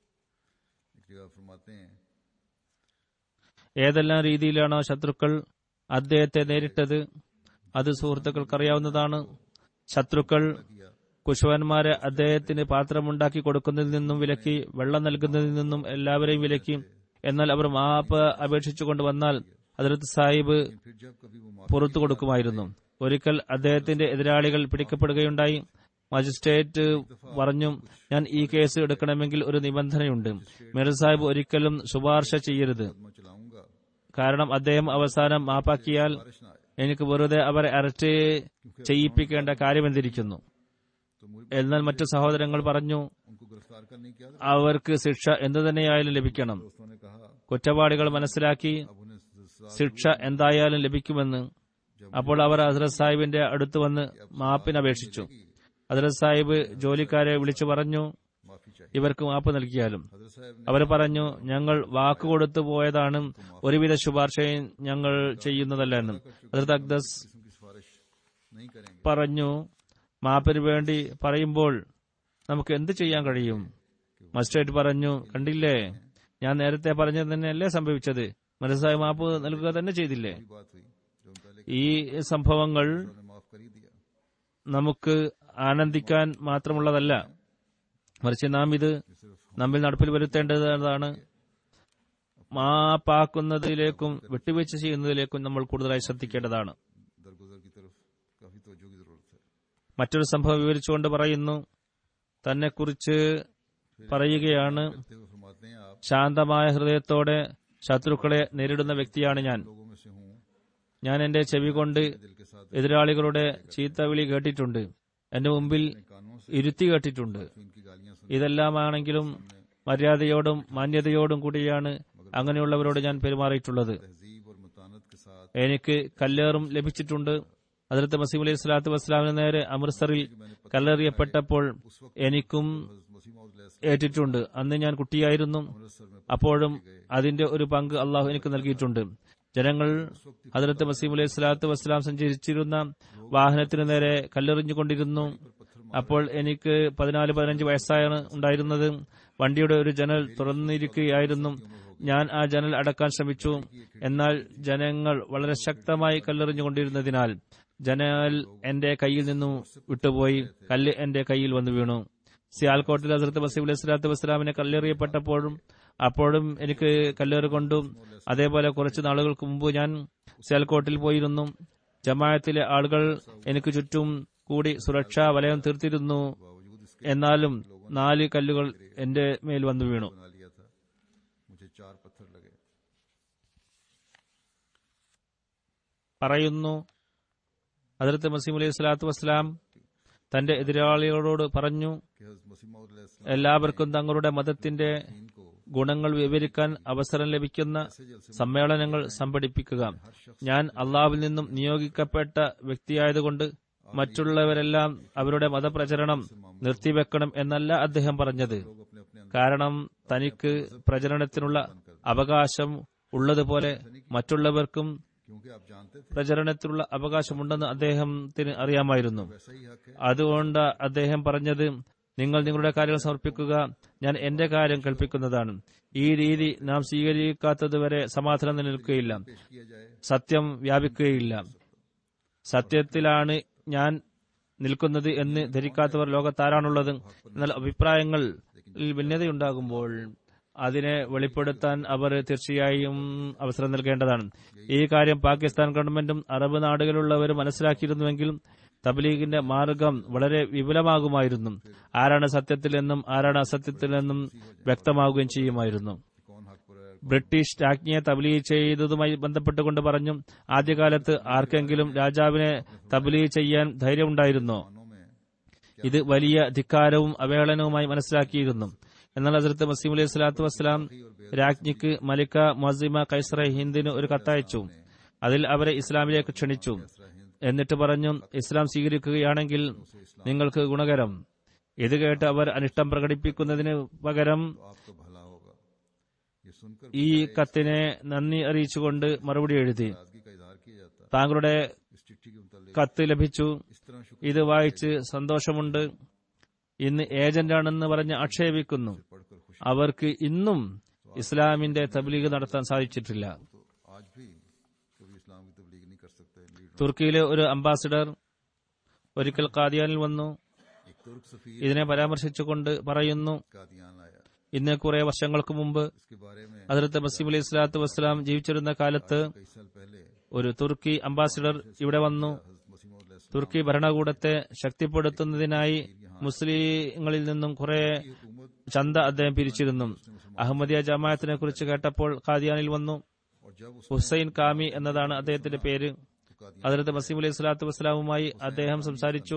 एक जगह फरमाते हैं ഏതെല്ലാം രീതിയിലാണോ ശത്രുക്കൾ അദ്ദേഹത്തെ നേരിട്ടത് അത് സുഹൃത്തുക്കൾക്കറിയാവുന്നതാണ് ശത്രുക്കൾ കുശവന്മാരെ അദ്ദേഹത്തിന് പാത്രമുണ്ടാക്കി കൊടുക്കുന്നതിൽ നിന്നും വിലക്കി വെള്ളം നൽകുന്നതിൽ നിന്നും എല്ലാവരെയും വിലക്കി എന്നാൽ അവർ മാപ്പ് അപേക്ഷിച്ചുകൊണ്ട് വന്നാൽ അതിർത്ത് സാഹിബ് फिर जब कभी वो माफ പുറത്തു കൊടുക്കുമായിരുന്നു ഒരിക്കൽ അദ്ദേഹത്തിന്റെ എതിരാളികൾ പിടിക്കപ്പെടുകയുണ്ടായി മജിസ്ട്രേറ്റ് പറഞ്ഞു ഞാൻ ഈ കേസ് എടുക്കണമെങ്കിൽ ഒരു നിബന്ധനയുണ്ട് മിർ സാഹിബ് ഒരിക്കലും ശുപാർശ ചെയ്യരുത് मैं चलाऊंगा കാരണം അദ്ദേഹം അവസാനം മാപ്പാക്കിയാൽ बारिश ना आए എനിക്ക് വെറുതെ അവരെ അറസ്റ്റ് ചെയ്യിപ്പിക്കേണ്ട കാര്യമെന്തിരിക്കുന്നു तो मुझे എന്നാൽ മറ്റു സഹോദരങ്ങൾ പറഞ്ഞു उनको गिरफ्तार करने की आदत അവർക്ക് ശിക്ഷ എന്തു തന്നെയായാലും ലഭിക്കണം दोस्तों ने कहा കുറ്റവാളികൾ മനസ്സിലാക്കി अब उन्हें सजा ശിക്ഷ എന്തായാലും ലഭിക്കുമെന്ന് അപ്പോൾ അവർ ഹസ്രത് സാഹിബിന്റെ അടുത്ത് വന്ന് മാപ്പിനപേക്ഷിച്ചു ഹസ്രത് സാഹിബ് ജോലിക്കാരെ വിളിച്ചു പറഞ്ഞു माफी चाहिए ഇവർക്ക് മാപ്പ് നൽകിയാലും हजरत साहब ने അവർ പറഞ്ഞു ഞങ്ങൾ വാക്കുകൊടുത്തു പോയതാണ് ഒരുവിധ ശുപാർശയും ഞങ്ങൾ ചെയ്യുന്നതല്ല എന്ന് ഹസ്രത് അക്ദസ് किस्म की सिफारिश नहीं करेंगे പറഞ്ഞു മാപ്പിന് വേണ്ടി പറയുമ്പോൾ നമുക്ക് എന്ത് ചെയ്യാൻ കഴിയും മജിസ്ട്രേറ്റ് പറഞ്ഞു കണ്ടില്ലേ ഞാൻ നേരത്തെ പറഞ്ഞത് തന്നെയല്ലേ സംഭവിച്ചത് മനസ്സായ മാപ്പ് നൽകുക തന്നെ ചെയ്തില്ലേ वही बात हुई जो हम पहले ഈ സംഭവങ്ങൾ उन्होंने माफ कर ही दिया നമുക്ക് ആനന്ദിക്കാൻ മാത്രമുള്ളതല്ല മറിച്ച് നാം ഇത് നമ്മിൽ നടപ്പിൽ വരുത്തേണ്ടതാണ് മാപ്പാക്കുന്നതിലേക്കും വിട്ടുവീഴ്ച ചെയ്യുന്നതിലേക്കും നമ്മൾ കൂടുതലായി ശ്രദ്ധിക്കേണ്ടതാണ് दरगुजर की तरफ काफी तवज्जो की जरूरत है മറ്റൊരു സംഭവം വിവരിച്ചുകൊണ്ട് പറയുന്നു തന്നെക്കുറിച്ച് പറയുകയാണ് कहते हुए फरमाते हैं आप ശാന്തമായ ഹൃദയത്തോടെ ശത്രുക്കളെ നേരിടുന്ന വ്യക്തിയാണ് ഞാൻ लोगों में से हूँ ഞാൻ എന്റെ ചെവി കൊണ്ട് दिल के साथ എതിരാളികളുടെ ചീത്തവിളി കേട്ടിട്ടുണ്ട് എന്റെ മുമ്പിൽ कानों से ഇരുത്തി കേട്ടിട്ടുണ്ട് इनकी गालियां सुन ഇതെല്ലാമാണെങ്കിലും മര്യാദയോടും മാന്യതയോടും കൂടിയാണ് അങ്ങനെയുള്ളവരോട് ഞാൻ പെരുമാറിയിട്ടുള്ളത് तहजीब और मतानत के साथ എനിക്ക് കല്ലേറും ലഭിച്ചിട്ടുണ്ട് അതിർത്ത് മസീം അലൈഹി സ്വലാത്തു വസ്സലാമിന് നേരെ അമൃത്സറിൽ കല്ലെറിയപ്പെട്ടപ്പോൾ എനിക്കും हजरत मसीह मौद ഏറ്റിട്ടുണ്ട് അന്ന് ഞാൻ കുട്ടിയായിരുന്നു अमृतसर में അപ്പോഴും അതിന്റെ ഒരു പങ്ക് അള്ളാഹു എനിക്ക് നൽകിയിട്ടുണ്ട് ജനങ്ങൾ ഹജറത്ത് മസീം അലൈഹി സ്വലാത്തു വസ്സലാം സഞ്ചരിച്ചിരുന്ന വാഹനത്തിനു നേരെ കല്ലെറിഞ്ഞുകൊണ്ടിരുന്നു അപ്പോൾ എനിക്ക് പതിനാല് പതിനഞ്ച് വയസ്സായാണ് ഉണ്ടായിരുന്നത് വണ്ടിയുടെ ഒരു ജനൽ തുറന്നിരിക്കുകയായിരുന്നു ഞാൻ ആ ജനൽ അടക്കാൻ ശ്രമിച്ചു എന്നാൽ ജനങ്ങൾ വളരെ ശക്തമായി കല്ലെറിഞ്ഞുകൊണ്ടിരുന്നതിനാൽ ജനൽ എന്റെ കയ്യിൽ നിന്നും വിട്ടുപോയി കല്ല് എന്റെ കയ്യിൽ വന്നു വീണു സിയാൽകോട്ടിൽ ഹസരത്ത് മസീബ് അലൈഹി സ്വലാത്തു വസ്സലാമിനെ കല്ലെറിയപ്പെട്ടപ്പോഴും അപ്പോഴും എനിക്ക് കല്ലേറ് കൊണ്ടും അതേപോലെ കുറച്ച് നാളുകൾക്ക് മുമ്പ് ഞാൻ സിയാൽകോട്ടിൽ പോയിരുന്നു ജമാഅത്തിലെ ആളുകൾ എനിക്ക് ചുറ്റും കൂടി സുരക്ഷാ വലയം തീർത്തിരുന്നു बावजूद इसके എന്നാലും നാല് കല്ലുകൾ എന്റെ മേൽ വന്നു വീണു बना लिया था मुझे चार पत्थर लगे പറയുന്നു അതിർത്ത് മസീം അലൈഹി സ്വലാത്തു വസ്സലാം തന്റെ എതിരാളികളോട് പറഞ്ഞു कि हज़रत मसीह मौद अलैहिस्सलाम എല്ലാവർക്കും തങ്ങളുടെ മതത്തിന്റെ इनको ഗുണങ്ങൾ വിവരിക്കാൻ അവസരം ലഭിക്കുന്ന സമ്മേളനങ്ങൾ സംഘടിപ്പിക്കുക ഞാൻ അള്ളാഹുവിൽ നിന്നും നിയോഗിക്കപ്പെട്ട വ്യക്തിയായതുകൊണ്ട് മറ്റുള്ളവരെല്ലാം അവരുടെ മതപ്രചരണം നിർത്തിവെക്കണം എന്നല്ല അദ്ദേഹം പറഞ്ഞത് लोग अपने अपने अंदर കാരണം തനിക്ക് പ്രചരണത്തിനുള്ള അവകാശം ഉള്ളതുപോലെ മറ്റുള്ളവർക്കും क्योंकि आप जानते थे പ്രചരണത്തിനുള്ള അവകാശമുണ്ടെന്ന് അദ്ദേഹത്തിന് അറിയാമായിരുന്നു वैसा ही हक है അതുകൊണ്ട് അദ്ദേഹം പറഞ്ഞത് നിങ്ങൾ നിങ്ങളുടെ കാര്യങ്ങൾ സമർപ്പിക്കുക ഞാൻ എന്റെ കാര്യം കൽപ്പിക്കുന്നതാണ് ഈ രീതി നാം സ്വീകരിക്കാത്തതുവരെ സമാധാനം നിലനിൽക്കുകയില്ല पेश किया जाए സത്യം വ്യാപിക്കുകയില്ല സത്യത്തിലാണ് ഞാൻ നിൽക്കുന്നത് എന്ന് ധരിക്കാത്തവർ ലോകത്താരാണുള്ളത് എന്നാൽ അഭിപ്രായങ്ങൾ ഭിന്നതയുണ്ടാകുമ്പോൾ അതിനെ വെളിപ്പെടുത്താൻ അവർ തീർച്ചയായും അവസരം നൽകേണ്ടതാണ് ഈ കാര്യം പാകിസ്ഥാൻ ഗവൺമെന്റും അറബ് നാടുകളിലുള്ളവരും മനസ്സിലാക്കിയിരുന്നുവെങ്കിൽ തബ്ലീഗിന്റെ മാർഗം വളരെ വിപുലമാകുമായിരുന്നു ആരാണ് സത്യത്തിലെന്നും ആരാണ് അസത്യത്തിലെന്നും വ്യക്തമാവുകയും ചെയ്യുമായിരുന്നു कौन हक पर है ബ്രിട്ടീഷ് രാജ്ഞിയെ തബ്ലീഗ് ചെയ്തതുമായി ബന്ധപ്പെട്ടുകൊണ്ട് പറഞ്ഞു ആദ്യകാലത്ത് ആർക്കെങ്കിലും രാജാവിനെ തബ്ലീഗ് ചെയ്യാൻ ധൈര്യമുണ്ടായിരുന്നോ मानों में ഇത് വലിയ ധിക്കാരവും അവഹേളനവുമായി മനസ്സിലാക്കിയിരുന്നു എന്നാൽ ഹസരത്ത് മസീം അലൈഹി സ്വലാത്തു വസ്സലാം രാജ്ഞിക്ക് മലിക്ക മൊസിമ കൈസറ ഹിന്ദിന് ഒരു കത്തയച്ചു അതിൽ അവരെ ഇസ്ലാമിലേക്ക് ക്ഷണിച്ചു എന്നിട്ട് പറഞ്ഞു ഇസ്ലാം സ്വീകരിക്കുകയാണെങ്കിൽ നിങ്ങൾക്ക് ഗുണകരം ഇത് കേട്ട് അവർ അനിഷ്ടം പ്രകടിപ്പിക്കുന്നതിന് പകരം तो आपका भला होगा ये सुनकर ഈ കത്തിനെ നന്ദി അറിയിച്ചുകൊണ്ട് മറുപടി എഴുതി नाराजगी का इजहार किया जाता താങ്കളുടെ इस चिट्ठी के मुतालिक കത്ത് ലഭിച്ചു इस तरह शुक्र ഇത് വായിച്ച് സന്തോഷമുണ്ട് ഇന്ന് ഏജന്റാണെന്ന് പറഞ്ഞ് ആക്ഷേപിക്കുന്നു पढ़कर खुश അവർക്ക് ഇന്നും ഇസ്ലാമിന്റെ തബ്ലീഗ് നടത്താൻ സാധിച്ചിട്ടില്ല तो आज भी कभी इस्लाम की तबलीग नहीं कर सकते लीडर തുർക്കിയിലെ ഒരു അംബാസിഡർ ഒരിക്കൽ കാദിയാനിൽ വന്നു एक तुर्क सफीर ഇതിനെ പരാമർശിച്ചുകൊണ്ട് പറയുന്നു कादियान आया ഇന്ന് കുറെ വർഷങ്ങൾക്ക് മുമ്പ് इसके बारे में അതിർത്ത് മസീം അലൈഹി സ്വലാത്തു വസ്സലാം ജീവിച്ചിരുന്ന കാലത്ത് कई साल पहले ഒരു തുർക്കി അംബാസിഡർ ഇവിടെ വന്നു हज़रत मसीह मौद अलैहिस्सलाम തുർക്കി ഭരണകൂടത്തെ ശക്തിപ്പെടുത്തുന്നതിനായി മുസ്ലിങ്ങളിൽ നിന്നും കുറെ की हुकूमत ചന്ത അദ്ദേഹം പിരിച്ചിരുന്നു അഹമ്മദിയ ജമാഅത്തിനെ കുറിച്ച് കേട്ടപ്പോൾ ഖാദിയാനിൽ വന്നു और जब उस ഹുസൈൻ കാമി എന്നതാണ് അദ്ദേഹത്തിന്റെ പേര് तो कादियान അതിർത്ത് മസീം അലൈഹി സ്വലാത്തു വസ്സലാമുമായി അദ്ദേഹം സംസാരിച്ചു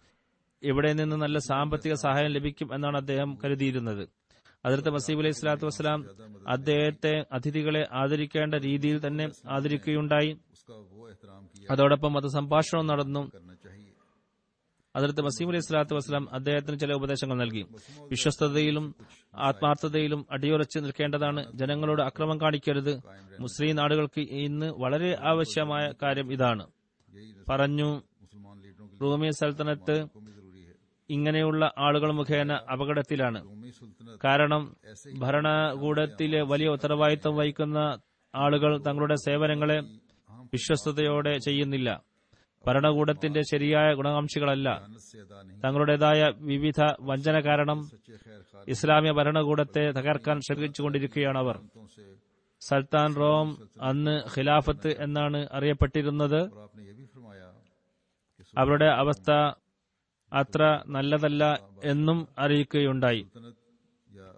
ഇവിടെ നിന്ന് നല്ല സാമ്പത്തിക സഹായം ലഭിക്കും എന്നാണ് അദ്ദേഹം കരുതിയിരുന്നത് അതിർത്ത് മസീബ് അലൈഹി സ്വലാത്തു വസ്സലാം അദ്ദേഹത്തെ അതിഥികളെ ആദരിക്കേണ്ട രീതിയിൽ തന്നെ ആദരിക്കുകയുണ്ടായി उसका वो एहतराम किया അതോടൊപ്പം മതസംഭാഷണം നടന്നു करना चाहिए അതിർത്ത് മസീം അലൈഹി സ്വലാത്തു വസ്സലാം അദ്ദേഹത്തിന് ചില ഉപദേശങ്ങൾ നൽകി വിശ്വസ്തതയിലും ആത്മാർത്ഥതയിലും അടിയുറച്ച് നിൽക്കേണ്ടതാണ് ജനങ്ങളോട് അക്രമം കാണിക്കരുത് മുസ്ലിം നാടുകൾക്ക് ഇന്ന് വളരെ ആവശ്യമായ കാര്യം ഇതാണ് यही പറഞ്ഞു मुसलमान लीडरों के റൂമി സൽത്തനത്ത് लिए भी जरूरी है ഇങ്ങനെയുള്ള ആളുകൾ മുഖേന അപകടത്തിലാണ് रोमी सुल्तनत കാരണം ഭരണകൂടത്തിലെ വലിയ ഉത്തരവാദിത്തം വഹിക്കുന്ന ആളുകൾ തങ്ങളുടെ സേവനങ്ങളെ വിശ്വസ്തയോടെ ചെയ്യുന്നില്ല ഭരണകൂടത്തിന്റെ ശരിയായ ഗുണകാംക്ഷികളല്ല जानत से अदा नहीं തങ്ങളുടേതായ വിവിധ വഞ്ചന കാരണം सच्चे खैर खार ഇസ്ലാമിക ഭരണകൂടത്തെ തകർക്കാൻ ശ്രമിച്ചുകൊണ്ടിരിക്കുകയാണ് അവർ तो से സൽത്താൻ റോം അന്ന് ഖിലാഫത്ത് എന്നാണ് അറിയപ്പെട്ടിരുന്നത് और आपने ये भी फरमाया कि അവരുടെ അവസ്ഥ അത്ര നല്ലതല്ല എന്നും അറിയിക്കുകയുണ്ടായി सुल्तनत या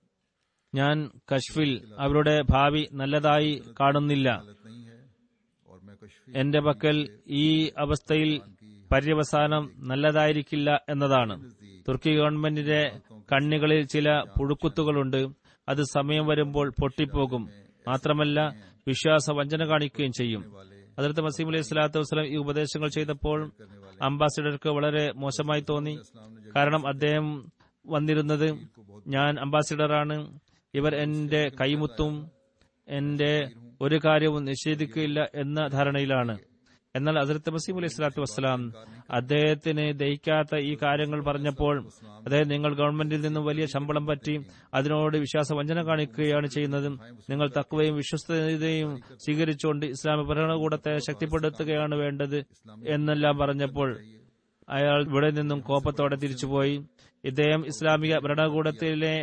ഞാൻ കശ്ഫിൽ അവരുടെ ഭാവി നല്ലതായി കാണുന്നില്ല हालत नहीं है और मैं कश्फी എന്റെ പക്കൽ ഈ അവസ്ഥയിൽ പര്യവസാനം നല്ലതായിരിക്കില്ല എന്നതാണ് തുർക്കി ഗവൺമെന്റിന്റെ കണ്ണുകളിൽ ചില പുഴുക്കുത്തുകളുണ്ട് അത് സമയം വരുമ്പോൾ പൊട്ടിപ്പോകും മാത്രമല്ല വിശ്വാസ വഞ്ചന കാണിക്കുകയും ചെയ്യും അതിർത്ത് മസീം അലൈഹി സ്വലാത്തു വസ്സലാം ഈ ഉപദേശങ്ങൾ ചെയ്തപ്പോൾ അംബാസിഡർക്ക് വളരെ മോശമായി തോന്നി കാരണം അദ്ദേഹം വന്നിരുന്നത് ഞാൻ അംബാസിഡറാണ് ഇവർ എന്റെ കൈമുത്തും എന്റെ ഒരു കാര്യവും നിഷേധിക്കില്ല എന്ന ധാരണയിലാണ് എന്നാൽ അതിർത്ത് മസീം അലൈഹി സ്വലാത്തു വസ്സലാം അദ്ദേഹത്തിന് ദഹിക്കാത്ത ഈ കാര്യങ്ങൾ പറഞ്ഞപ്പോൾ അദ്ദേഹം നിങ്ങൾ ഗവൺമെന്റിൽ നിന്നും വലിയ ശമ്പളം പറ്റി അതിനോട് വിശ്വാസ വഞ്ചന കാണിക്കുകയാണ് ചെയ്യുന്നത് നിങ്ങൾ തക്കവയും വിശ്വസ്തതയും സ്വീകരിച്ചുകൊണ്ട് ഇസ്ലാമിക ഭരണകൂടത്തെ ശക്തിപ്പെടുത്തുകയാണ് വേണ്ടത് എന്നെല്ലാം പറഞ്ഞപ്പോൾ അയാൾ ഇവിടെ നിന്നും കോപത്തോടെ തിരിച്ചുപോയി ഇദ്ദേഹം ഇസ്ലാമിക ഭരണകൂടത്തിലെ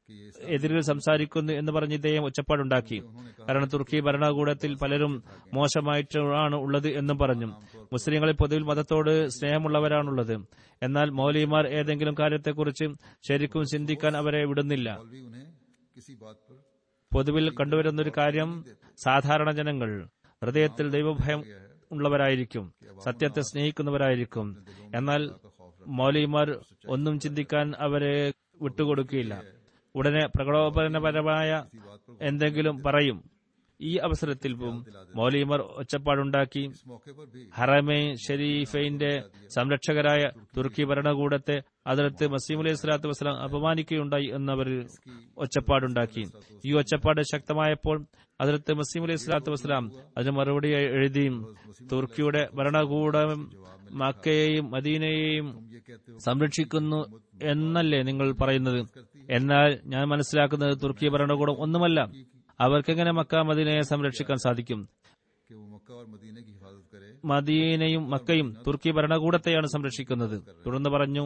कि ये എതിരിൽ സംസാരിക്കുന്നു എന്ന് പറഞ്ഞ് ഇദ്ദേഹം ഒച്ചപ്പാടുണ്ടാക്കി കാരണം തുർക്കി ഭരണകൂടത്തിൽ പലരും മോശമായിട്ടാണ് ഉള്ളത് എന്നും പറഞ്ഞു മുസ്ലിങ്ങളിൽ പൊതുവിൽ മതത്തോട് സ്നേഹമുള്ളവരാണുള്ളത് എന്നാൽ മൗലിമാർ ഏതെങ്കിലും കാര്യത്തെക്കുറിച്ച് ശരിക്കും ചിന്തിക്കാൻ അവരെ വിടുന്നില്ല मौलवी उन्हें किसी बात पर പൊതുവിൽ കണ്ടുവരുന്ന ഒരു കാര്യം സാധാരണ ജനങ്ങൾ ഹൃദയത്തിൽ ദൈവഭയം ഉള്ളവരായിരിക്കും സത്യത്തെ സ്നേഹിക്കുന്നവരായിരിക്കും എന്നാൽ മൗലിമാർ ഒന്നും ചിന്തിക്കാൻ അവരെ വിട്ടുകൊടുക്കുകയില്ല ഉടനെ പ്രകടോപനപരമായ എന്തെങ്കിലും പറയും ഈ അവസരത്തിൽ മൗലിമാർ ഒച്ചപ്പാടുണ്ടാക്കി इस मौके पर भी ഹറമെ ഷരീഫൈന്റെ സംരക്ഷകരായ തുർക്കി ഭരണകൂടത്തെ അതിർത്ത് മസീം അലൈഹി സ്വലാത്തു വസ്സലാം അപമാനിക്കുകയുണ്ടായി എന്നവർ ഒച്ചപ്പാടുണ്ടാക്കി ഈ ഒച്ചപ്പാട് ശക്തമായപ്പോൾ അതിർത്ത് മസീം അലൈഹി സ്വലാത്തു വസ്സലാം അതിന് മറുപടി എഴുതി തുർക്കിയുടെ ഭരണകൂടം മക്കയെയും മദീനയെയും ये कहते हो സംരക്ഷിക്കുന്നു എന്നല്ലേ നിങ്ങൾ പറയുന്നത് എന്നാൽ ഞാൻ മനസ്സിലാക്കുന്നത് തുർക്കി ഭരണകൂടം ഒന്നുമല്ല അവർക്കെങ്ങനെ മക്ക മദീനയെ സംരക്ഷിക്കാൻ സാധിക്കും कि वो मक्का और मदीने की हिफाजत करे മദീനയും മക്കയും തുർക്കി ഭരണകൂടത്തെയാണ് സംരക്ഷിക്കുന്നത് തുടർന്ന് പറഞ്ഞു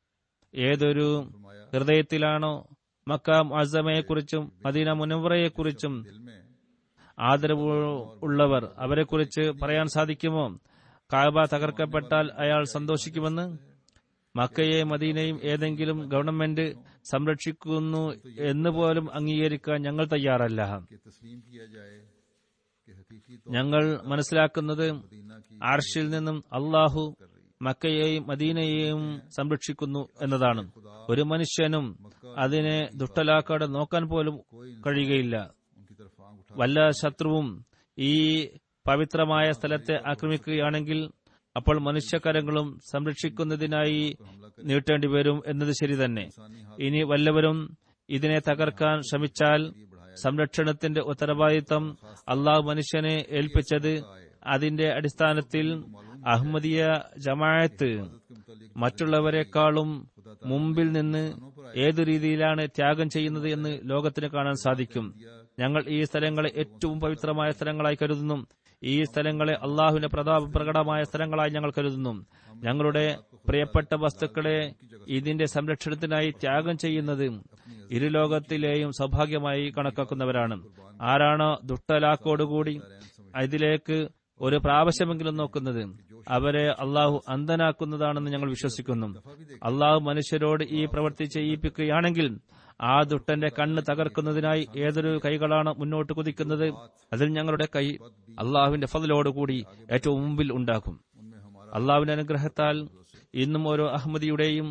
ഏതൊരു ഹൃദയത്തിലാണോ മക്ക അസമയെക്കുറിച്ചും മദീന മുനവറയെക്കുറിച്ചും दिल में ആദരവ് ഉള്ളവർ അവരെക്കുറിച്ച് പറയാൻ സാധിക്കുമോ കാബ തകർക്കപ്പെട്ടാൽ അയാൾ സന്തോഷിക്കുമെന്ന് മക്കയെ മദീനയും ഏതെങ്കിലും ഗവൺമെന്റ് സംരക്ഷിക്കുന്നു എന്ന് പോലും അംഗീകരിക്കാൻ ഞങ്ങൾ തയ്യാറല്ല कि तस्लीम किया जाए कि हकीकी तो ഞങ്ങൾ മനസ്സിലാക്കുന്നത് मदीना की ആർഷിൽ നിന്നും അള്ളാഹു മക്കയെയും മദീനയെയും സംരക്ഷിക്കുന്നു എന്നതാണ് ഒരു മനുഷ്യനും അതിനെ ദുഷ്ടലാക്കാതെ നോക്കാൻ പോലും കഴിയുകയില്ല उनकी तरफ आंख उठा വല്ല ശത്രുവും ഈ പവിത്രമായ സ്ഥലത്തെ ആക്രമിക്കുകയാണെങ്കിൽ അപ്പോൾ മനുഷ്യകരങ്ങളും സംരക്ഷിക്കുന്നതിനായി നീട്ടേണ്ടി വരും എന്നത് ശരി തന്നെ ഇനി വല്ലവരും ഇതിനെ തകർക്കാൻ ശ്രമിച്ചാൽ സംരക്ഷണത്തിന്റെ ഉത്തരവാദിത്തം അള്ളാഹു മനുഷ്യനെ ഏൽപ്പിച്ചത് അതിന്റെ അടിസ്ഥാനത്തിൽ അഹമ്മദിയ ജമാഅത്ത് മറ്റുള്ളവരെക്കാളും മുമ്പിൽ നിന്ന് ഏതു രീതിയിലാണ് ത്യാഗം ചെയ്യുന്നത് എന്ന് ലോകത്തിന് കാണാൻ സാധിക്കും ഞങ്ങൾ ഈ സ്ഥലങ്ങളെ ഏറ്റവും പവിത്രമായ സ്ഥലങ്ങളായി കരുതുന്നു ഈ സ്ഥലങ്ങളെ അള്ളാഹുവിന്റെ പ്രതാപ പ്രകടമായ സ്ഥലങ്ങളായി ഞങ്ങൾ കരുതുന്നു ഞങ്ങളുടെ പ്രിയപ്പെട്ട വസ്തുക്കളെ ഇതിന്റെ സംരക്ഷണത്തിനായി ത്യാഗം ചെയ്യുന്നത് ഇരുലോകത്തിലെയും സൗഭാഗ്യമായി കണക്കാക്കുന്നവരാണ് ആരാണോ ദുഷ്ടലാക്കോടുകൂടി ഇതിലേക്ക് ഒരു പ്രാവശ്യമെങ്കിലും നോക്കുന്നത് അവരെ അള്ളാഹു അന്ധനാക്കുന്നതാണെന്ന് ഞങ്ങൾ വിശ്വസിക്കുന്നു അള്ളാഹു മനുഷ്യരോട് ഈ പ്രവൃത്തി ചെയ്യിപ്പിക്കുകയാണെങ്കിൽ ആ ദുഷ്ടന്റെ കണ്ണ് തകർക്കുന്നതിനായി ഏതൊരു കൈകളാണ് മുന്നോട്ട് കുതിക്കുന്നത് അതിൽ ഞങ്ങളുടെ കൈ അള്ളാഹുവിന്റെ ഫതിലോടുകൂടി ഏറ്റവും മുമ്പിൽ ഉണ്ടാക്കും അള്ളാഹുവിന്റെ അനുഗ്രഹത്താൽ ഇന്നും ഓരോ അഹമ്മദിയുടെയും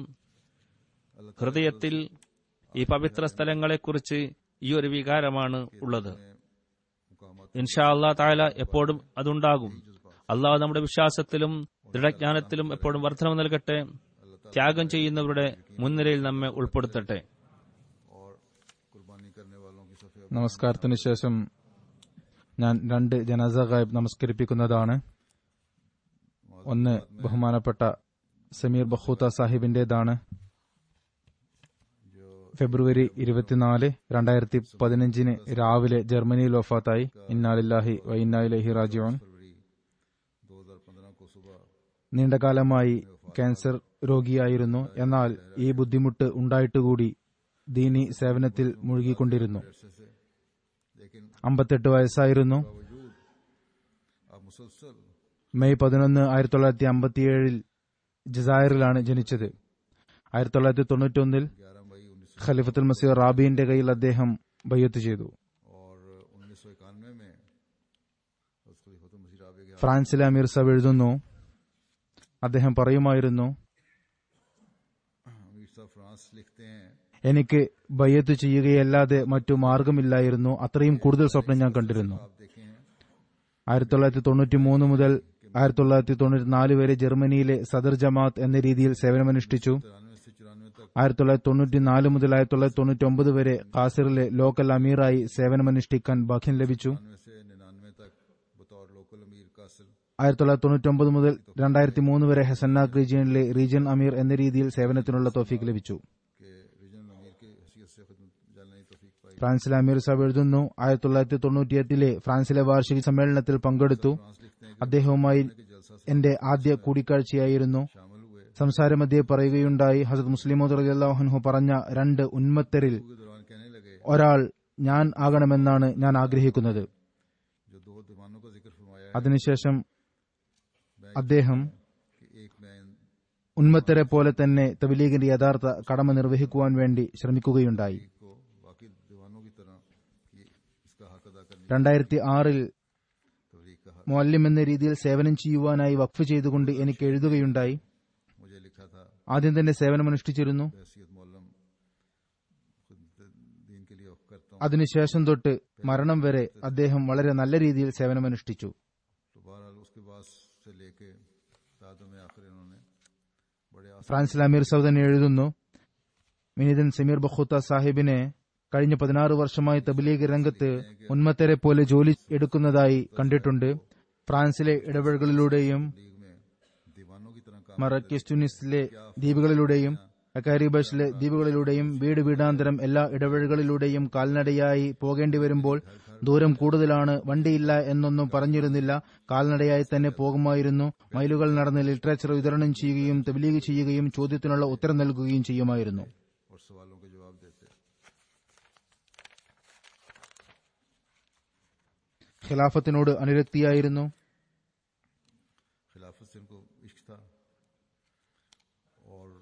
ഹൃദയത്തിൽ ഈ പവിത്ര സ്ഥലങ്ങളെക്കുറിച്ച് ഈ ഒരു വികാരമാണ് ഉള്ളത് ഇൻഷാ അള്ളാഹ് താല എപ്പോഴും അതുണ്ടാകും അള്ളാഹു നമ്മുടെ വിശ്വാസത്തിലും ദൃഢജ്ഞാനത്തിലും എപ്പോഴും വർധനം നൽകട്ടെ ത്യാഗം ചെയ്യുന്നവരുടെ മുൻനിരയിൽ നമ്മെ ഉൾപ്പെടുത്തട്ടെ और कुर्बानी करने वालों की सफे നമസ്കാരത്തിന് ശേഷം ഞാൻ രണ്ട് ജനാസ ഗായബ് നമസ്കരിപ്പിക്കുന്നതാണ് ഒന്ന് ബഹുമാനപ്പെട്ട സമീർ ബഹൂത്ത സാഹിബിന്റേതാണ് ഫെബ്രുവരി ഇരുപത്തിനാല് രണ്ടായിരത്തി പതിനഞ്ചിന് രാവിലെ ജർമ്മനിയിൽ വഫാത്തായി ഇന്നാലില്ലാഹി വൈന്നാലിഹി റാജിയോൻ फरवरी 2015 को सुबह നീണ്ടകാലമായി ക്യാൻസർ രോഗിയായിരുന്നു എന്നാൽ ഈ ബുദ്ധിമുട്ട് ഉണ്ടായിട്ടുകൂടി ദീനി സേവനത്തിൽ മുഴുകിക്കൊണ്ടിരുന്നു अरसे से लेकिन അമ്പത്തെട്ട് വയസ്സായിരുന്നു बावजूद अब मुसलसल മെയ് പതിനൊന്ന് ആയിരത്തി തൊള്ളായിരത്തി അമ്പത്തിയേഴിൽ ജസായറിലാണ് ജനിച്ചത് ആയിരത്തി തൊള്ളായിരത്തി തൊണ്ണൂറ്റൊന്നിൽ 11 मई उन्नीस ഖലിഫത്തുൽ മസീർ റാബിന്റെ കയ്യിൽ അദ്ദേഹം ബയ്യത്ത് ചെയ്തു और उन्नीस सौ इक्यानवे में हज़रत खलीफतुल मसीह राबे के ഫ്രാൻസിലെ അമീർ സാബ് എഴുതുന്നു അദ്ദേഹം പറയുമായിരുന്നു अमीर साहब फ्रांस लिखते हैं എനിക്ക് ബയ്യത്ത് ചെയ്യുകയല്ലാതെ മറ്റു മാർഗമില്ലായിരുന്നു അത്രയും കൂടുതൽ സ്വപ്നം ഞാൻ കണ്ടിരുന്നു आप देखे हैं ആയിരത്തി തൊള്ളായിരത്തി തൊണ്ണൂറ്റി മൂന്ന് മുതൽ ആയിരത്തി തൊള്ളായിരത്തി തൊണ്ണൂറ്റി നാല് വരെ ജർമ്മനിയിലെ സദർ ജമാഅത്ത് എന്ന രീതിയിൽ സേവനമനുഷ്ഠിച്ചു तिरानवे से चौरानवे तक ആയിരത്തി തൊള്ളായിരത്തി തൊണ്ണൂറ്റി നാല് മുതൽ ആയിരത്തി തൊള്ളായിരത്തി തൊണ്ണൂറ്റി ഒമ്പത് വരെ കാസിറിലെ ലോക്കൽ അമീറായി സേവനമനുഷ്ഠിക്കാൻ ഭാഗ്യം ലഭിച്ചു तिरानवे से निन्यानवे तक बतौर लोकल अमीर कासिल ആയിരത്തി തൊള്ളായിരത്തി തൊണ്ണൂറ്റി ഒമ്പത് മുതൽ രണ്ടായിരത്തി മൂന്ന് വരെ ഹസന്നാഗ് റീജിയനിലെ റീജിയൻ അമീർ എന്ന രീതിയിൽ സേവനത്തിനുള്ള തോഫീക്ക് ലഭിച്ചു के रीजनल अमीर की हैसियत से खिदमत जाने की तौफीक पाई ഫ്രാൻസിലെ അമീർ സാബ് എഴുതുന്നു ആയിരത്തി തൊള്ളായിരത്തി തൊണ്ണൂറ്റിയെട്ടിലെ ഫ്രാൻസിലെ വാർഷിക സമ്മേളനത്തിൽ പങ്കെടുത്തു फ्रांस लिखते हैं അദ്ദേഹവുമായി कि जलसा से എന്റെ ആദ്യ കൂടിക്കാഴ്ചയായിരുന്നു शामिल हुए സംസാരമധ്യേ പറയുകയുണ്ടായി ഹസരത് മുസ്ലിമോദ് റളിയല്ലാഹു അൻഹു പറഞ്ഞ രണ്ട് ഉന്മത്തരിൽ के दौरान कहने ഒരാൾ ഞാൻ ആകണമെന്നാണ് ഞാൻ ആഗ്രഹിക്കുന്നത് जो दो दीवानों का जिक्र फरमाया है അതിനുശേഷം അദ്ദേഹം कि एक मैं इन ഉന്മത്തരെ പോലെ തന്നെ തബലീഗിന്റെ യഥാർത്ഥ കടമ നിർവഹിക്കുവാൻ വേണ്ടി ശ്രമിക്കുകയുണ്ടായി को बाकी दीवानों की तरह कि इसका हक अदा करने രണ്ടായിരത്തി ആറിൽ तबलीग का हक മൊല്യം എന്ന രീതിയിൽ സേവനം ചെയ്യുവാനായി വഖഫ് ചെയ്തുകൊണ്ട് എനിക്ക് എഴുതുകയുണ്ടായി मुझे लिखा था ആദ്യം തന്നെ സേവനമനുഷ്ഠിച്ചിരുന്നു हैसियत मौलम खुद दीन के लिए वक्फ करता हूँ അതിനുശേഷം തൊട്ട് മരണം വരെ അദ്ദേഹം വളരെ നല്ല രീതിയിൽ സേവനമനുഷ്ഠിച്ചു तो बहरहाल उसके बाद से लेके तादम आखिर इन्होंने बड़े आसान ഫ്രാൻസിൽ അമീർ സൗദൻ എഴുതുന്നു വിനീതൻ സമീർ ബഖൂത്ത സാഹിബിനെ കഴിഞ്ഞ പതിനാറ് വർഷമായി തബ്ലീഗ് രംഗത്ത് ഉന്മത്തരെ പോലെ ജോലി എടുക്കുന്നതായി കണ്ടിട്ടുണ്ട് ഫ്രാൻസിലെ ഇടപെടലുകളിലൂടെയും लीग में दीवानों की तरह काम മറക്കസ് ട്യൂണിസിലെ ദ്വീപുകളിലൂടെയും അക്കാരിബഷിലെ ദ്വീപുകളിലൂടെയും വീട് വീടാന്തരം എല്ലാ ഇടപെടലുകളിലൂടെയും കാൽനടയായി പോകേണ്ടി വരുമ്പോൾ ദൂരം കൂടുതലാണ് വണ്ടിയില്ല എന്നൊന്നും പറഞ്ഞിരുന്നില്ല കാൽനടയായി തന്നെ പോകുമായിരുന്നു മൈലുകൾ നടന്ന് ലിറ്ററേച്ചർ വിതരണം ചെയ്യുകയും തബ്ലീഗ് ചെയ്യുകയും ചോദ്യത്തിനുള്ള ഉത്തരം നൽകുകയും ചെയ്യുമായിരുന്നു और सवालों के जवाब देते ഖിലാഫത്തിനോട് അനുരക്തിയായിരുന്നു खिलाफत से इनको इश्क था और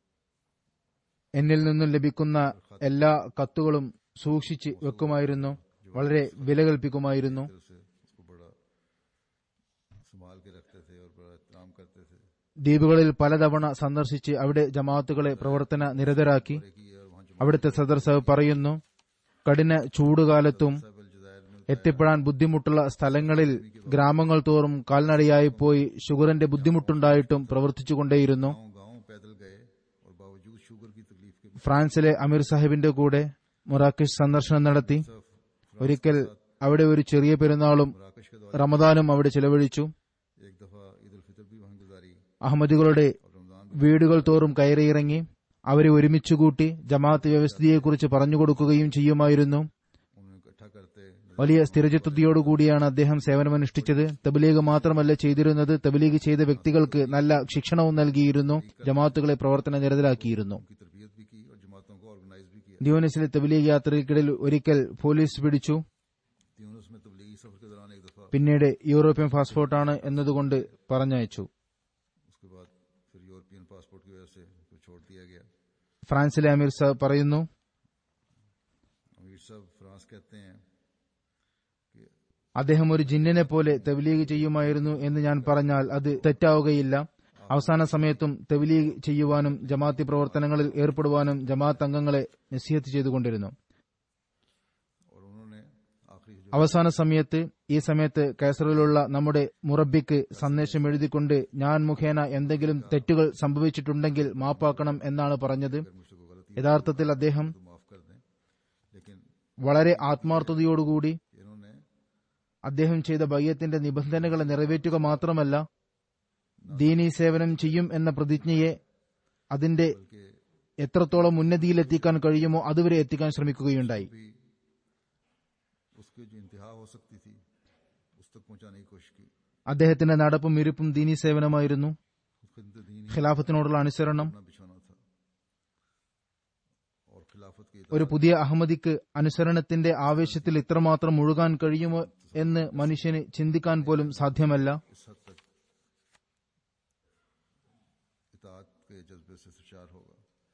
എന്നിൽ നിന്നും ലഭിക്കുന്ന എല്ലാ കത്തുകളും സൂക്ഷിച്ച് വെക്കുമായിരുന്നു വളരെ വില കൽപ്പിക്കുമായിരുന്നു फिर से उसको बड़ा संभाल के रखते थे और बड़ा एहतराम करते थे ദ്വീപുകളിൽ പലതവണ സന്ദർശിച്ച് അവിടെ ജമാഅത്തുകളെ പ്രവർത്തന നിരതരാക്കി कि और वहाँ അവിടുത്തെ സദർ സാഹിബ് പറയുന്നു കഠിന ചൂടുകാലത്തും जमात अलजायर में എത്തിപ്പെടാൻ ബുദ്ധിമുട്ടുള്ള സ്ഥലങ്ങളിൽ ഗ്രാമങ്ങൾ തോറും കാൽനടയായി പോയി ഷുഗറിന്റെ ബുദ്ധിമുട്ടുണ്ടായിട്ടും പ്രവർത്തിച്ചുകൊണ്ടേയിരുന്നു गांव गांव पैदल गए और बावजूद शुगर की तकलीफ के ഫ്രാൻസിലെ അമീർ സാഹിബിന്റെ കൂടെ മൊറാക്കിഷ് സന്ദർശനം നടത്തി ഒരിക്കൽ അവിടെ ഒരു ചെറിയ പെരുന്നാളും मराकश के दौरान റമദാനും അവിടെ ചെലവഴിച്ചു एक दफा ईद उल फितर भी वहीं गुजारी അഹമ്മദികളുടെ और रमजान വീടുകൾ തോറും കയറിയിറങ്ങി അവരെ ഒരുമിച്ച് കൂട്ടി ജമാഅത്ത് വ്യവസ്ഥയെക്കുറിച്ച് പറഞ്ഞുകൊടുക്കുകയും ചെയ്യുമായിരുന്നു उन्हें इकट्ठा करते വലിയ സ്ഥിരചിത്തതയോടുകൂടിയാണ് അദ്ദേഹം സേവനമനുഷ്ഠിച്ചത് തബ്ലീഗ് മാത്രമല്ല ചെയ്തിരുന്നത് തബ്ലീഗ് ചെയ്ത വ്യക്തികൾക്ക് നല്ല ശിക്ഷണവും നൽകിയിരുന്നു ജമാഅത്തുകളെ പ്രവർത്തന നിരതരാക്കിയിരുന്നു उनकी तरबियत भी की और जमातों को ऑर्गेनाइज भी किया ദ്യൂനസിലെ തബ്ലീഗ് യാത്രയ്ക്കിടയിൽ ഒരിക്കൽ പോലീസ് പിടിച്ചു यूनुस में तबलीगी सफर के दौरान एक दफा പിന്നീട് യൂറോപ്യൻ പാസ്പോർട്ടാണ് എന്നതുകൊണ്ട് പറഞ്ഞയച്ചു उसके बाद फिर यूरोपियन पासपोर्ट की वजह से उसको छोड़ दिया गया ഫ്രാൻസിലെ അമീർ സാഹ് പറയുന്നു अमीर साहब फ्रांस कहते हैं कि അദ്ദേഹം ഒരു ജിന്നിനെ പോലെ തബ്ലീഗ് ചെയ്യുമായിരുന്നു എന്ന് ഞാൻ പറഞ്ഞാൽ അത് തെറ്റാവുകയില്ല അവസാന സമയത്തും തബ്ലീഗ് ചെയ്യുവാനും ജമാഅത്തി പ്രവർത്തനങ്ങളിൽ ഏർപ്പെടുവാനും ജമാഅത്ത് അംഗങ്ങളെ നസീഹത്ത് ചെയ്തുകൊണ്ടിരുന്നു और उन्होंने आखिरी जो അവസാന സമയത്ത് ഈ സമയത്ത് കൈസറിലുള്ള നമ്മുടെ മുറബിക്ക് സന്ദേശം എഴുതിക്കൊണ്ട് ഞാൻ മുഖേന എന്തെങ്കിലും തെറ്റുകൾ സംഭവിച്ചിട്ടുണ്ടെങ്കിൽ മാപ്പാക്കണം എന്നാണ് പറഞ്ഞത് अगर मुझसे कोई गलती യഥാർത്ഥത്തിൽ അദ്ദേഹം तो माफ कर दें लेकिन വളരെ ആത്മാർത്ഥതയോടുകൂടി इन्होंने അദ്ദേഹം ചെയ്ത ബയ്യത്തിന്റെ നിബന്ധനകളെ നിറവേറ്റുക മാത്രമല്ല ദീനീ സേവനം ചെയ്യും എന്ന പ്രതിജ്ഞയെ അതിന്റെ बल्कि എത്രത്തോളം ഉന്നതിയിലെത്തിക്കാൻ കഴിയുമോ അതുവരെ എത്തിക്കാൻ ശ്രമിക്കുകയുണ്ടായി भी उसकी जो इंतहा हो सकती थी उस तक पहुंचाने की कोशिश की അദ്ദേഹത്തിന്റെ നടപ്പും ഇരിപ്പും ദീനീ സേവനമായിരുന്നു खिदमत दीन ही ഖിലാഫത്തിനോടുള്ള അനുസരണം अपना बिछाना था और खिलाफत की ഒരു പുതിയ അഹമ്മദിക്ക് അനുസരണത്തിന്റെ ആവേശത്തിൽ ഇത്രമാത്രം മുഴുകാൻ കഴിയുമോ എന്ന് മനുഷ്യന് ചിന്തിക്കാൻ പോലും സാധ്യമല്ല इस हद तक इतात के जज्बे से सुचार होगा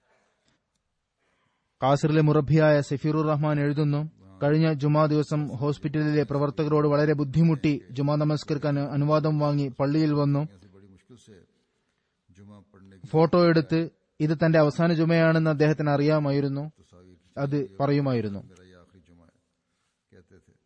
കാസിറിലെ മുറബിയായ സഫീറുർ റഹ്മാൻ എഴുതുന്നു കഴിഞ്ഞ ജുമാ ദിവസം ഹോസ്പിറ്റലിലെ പ്രവർത്തകരോട് വളരെ ബുദ്ധിമുട്ടി ജുമാ നമസ്കരിക്കാൻ അനുവാദം വാങ്ങി പള്ളിയിൽ വന്നു ऐसी बड़ी मुश्किल से जुमा पढ़ने की ഫോട്ടോ എടുത്ത് ഇത് തന്റെ അവസാന ജുമയാണെന്ന് അദ്ദേഹത്തിന് അറിയാമായിരുന്നു तस्वीर അത് പറയുമായിരുന്നു मेरा ये आखिरी जुमा है कहते थे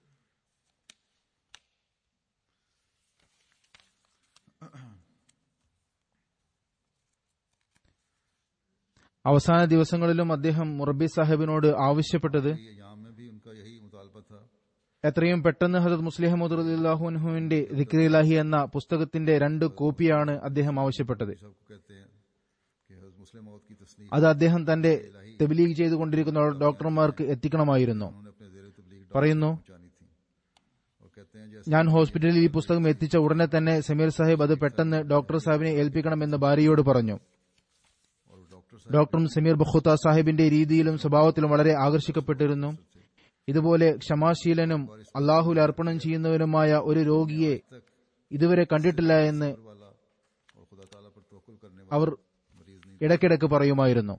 അവസാന ദിവസങ്ങളിലും അദ്ദേഹം മുറബി സാഹിബിനോട് ആവശ്യപ്പെട്ടത് ये यहाँ में भी उनका यही मुतालबा था എത്രയും പെട്ടെന്ന് ഹജത് മുസ്ലിം മുദ്ദുല്ലാഹുൻഹുവിന്റെ ദിക്രിലാഹി എന്ന പുസ്തകത്തിന്റെ രണ്ട് കോപ്പിയാണ് അദ്ദേഹം ആവശ്യപ്പെട്ടത് सबको कहते हैं कि हज़रत मुस्लिम मौत की तस्नीफ അത് അദ്ദേഹം തന്റെ തെബിലീഗ് ചെയ്തുകൊണ്ടിരിക്കുന്ന ഡോക്ടർമാർക്ക് എത്തിക്കണമായിരുന്നു उन्होंने अपने जेर तबलीग പറയുന്നു पहुंचानी थी और कहते हैं जैसे ഞാൻ ഹോസ്പിറ്റലിൽ ഈ പുസ്തകം എത്തിച്ച ഉടനെ തന്നെ സമീർ സാഹിബ് അത് പെട്ടെന്ന് ഡോക്ടർ സാഹിബിനെ ഏൽപ്പിക്കണമെന്ന് ഭാര്യയോട് പറഞ്ഞു और डॉक्टर ഡോക്ടർ സമീർ ബഖുത്ത സാഹിബിന്റെ രീതിയിലും സ്വഭാവത്തിലും വളരെ ആകർഷിക്കപ്പെട്ടിരുന്നു ഇതുപോലെ ക്ഷമാശീലനും അള്ളാഹുൽ അർപ്പണം ചെയ്യുന്നവനുമായ ഒരു രോഗിയെ ഇതുവരെ കണ്ടിട്ടില്ല എന്ന് वाला और खुदा ताला पर तवक्कुल करने അവർ वाला मरीज नहीं ഇടയ്ക്കിടയ്ക്ക് പറയുമായിരുന്നു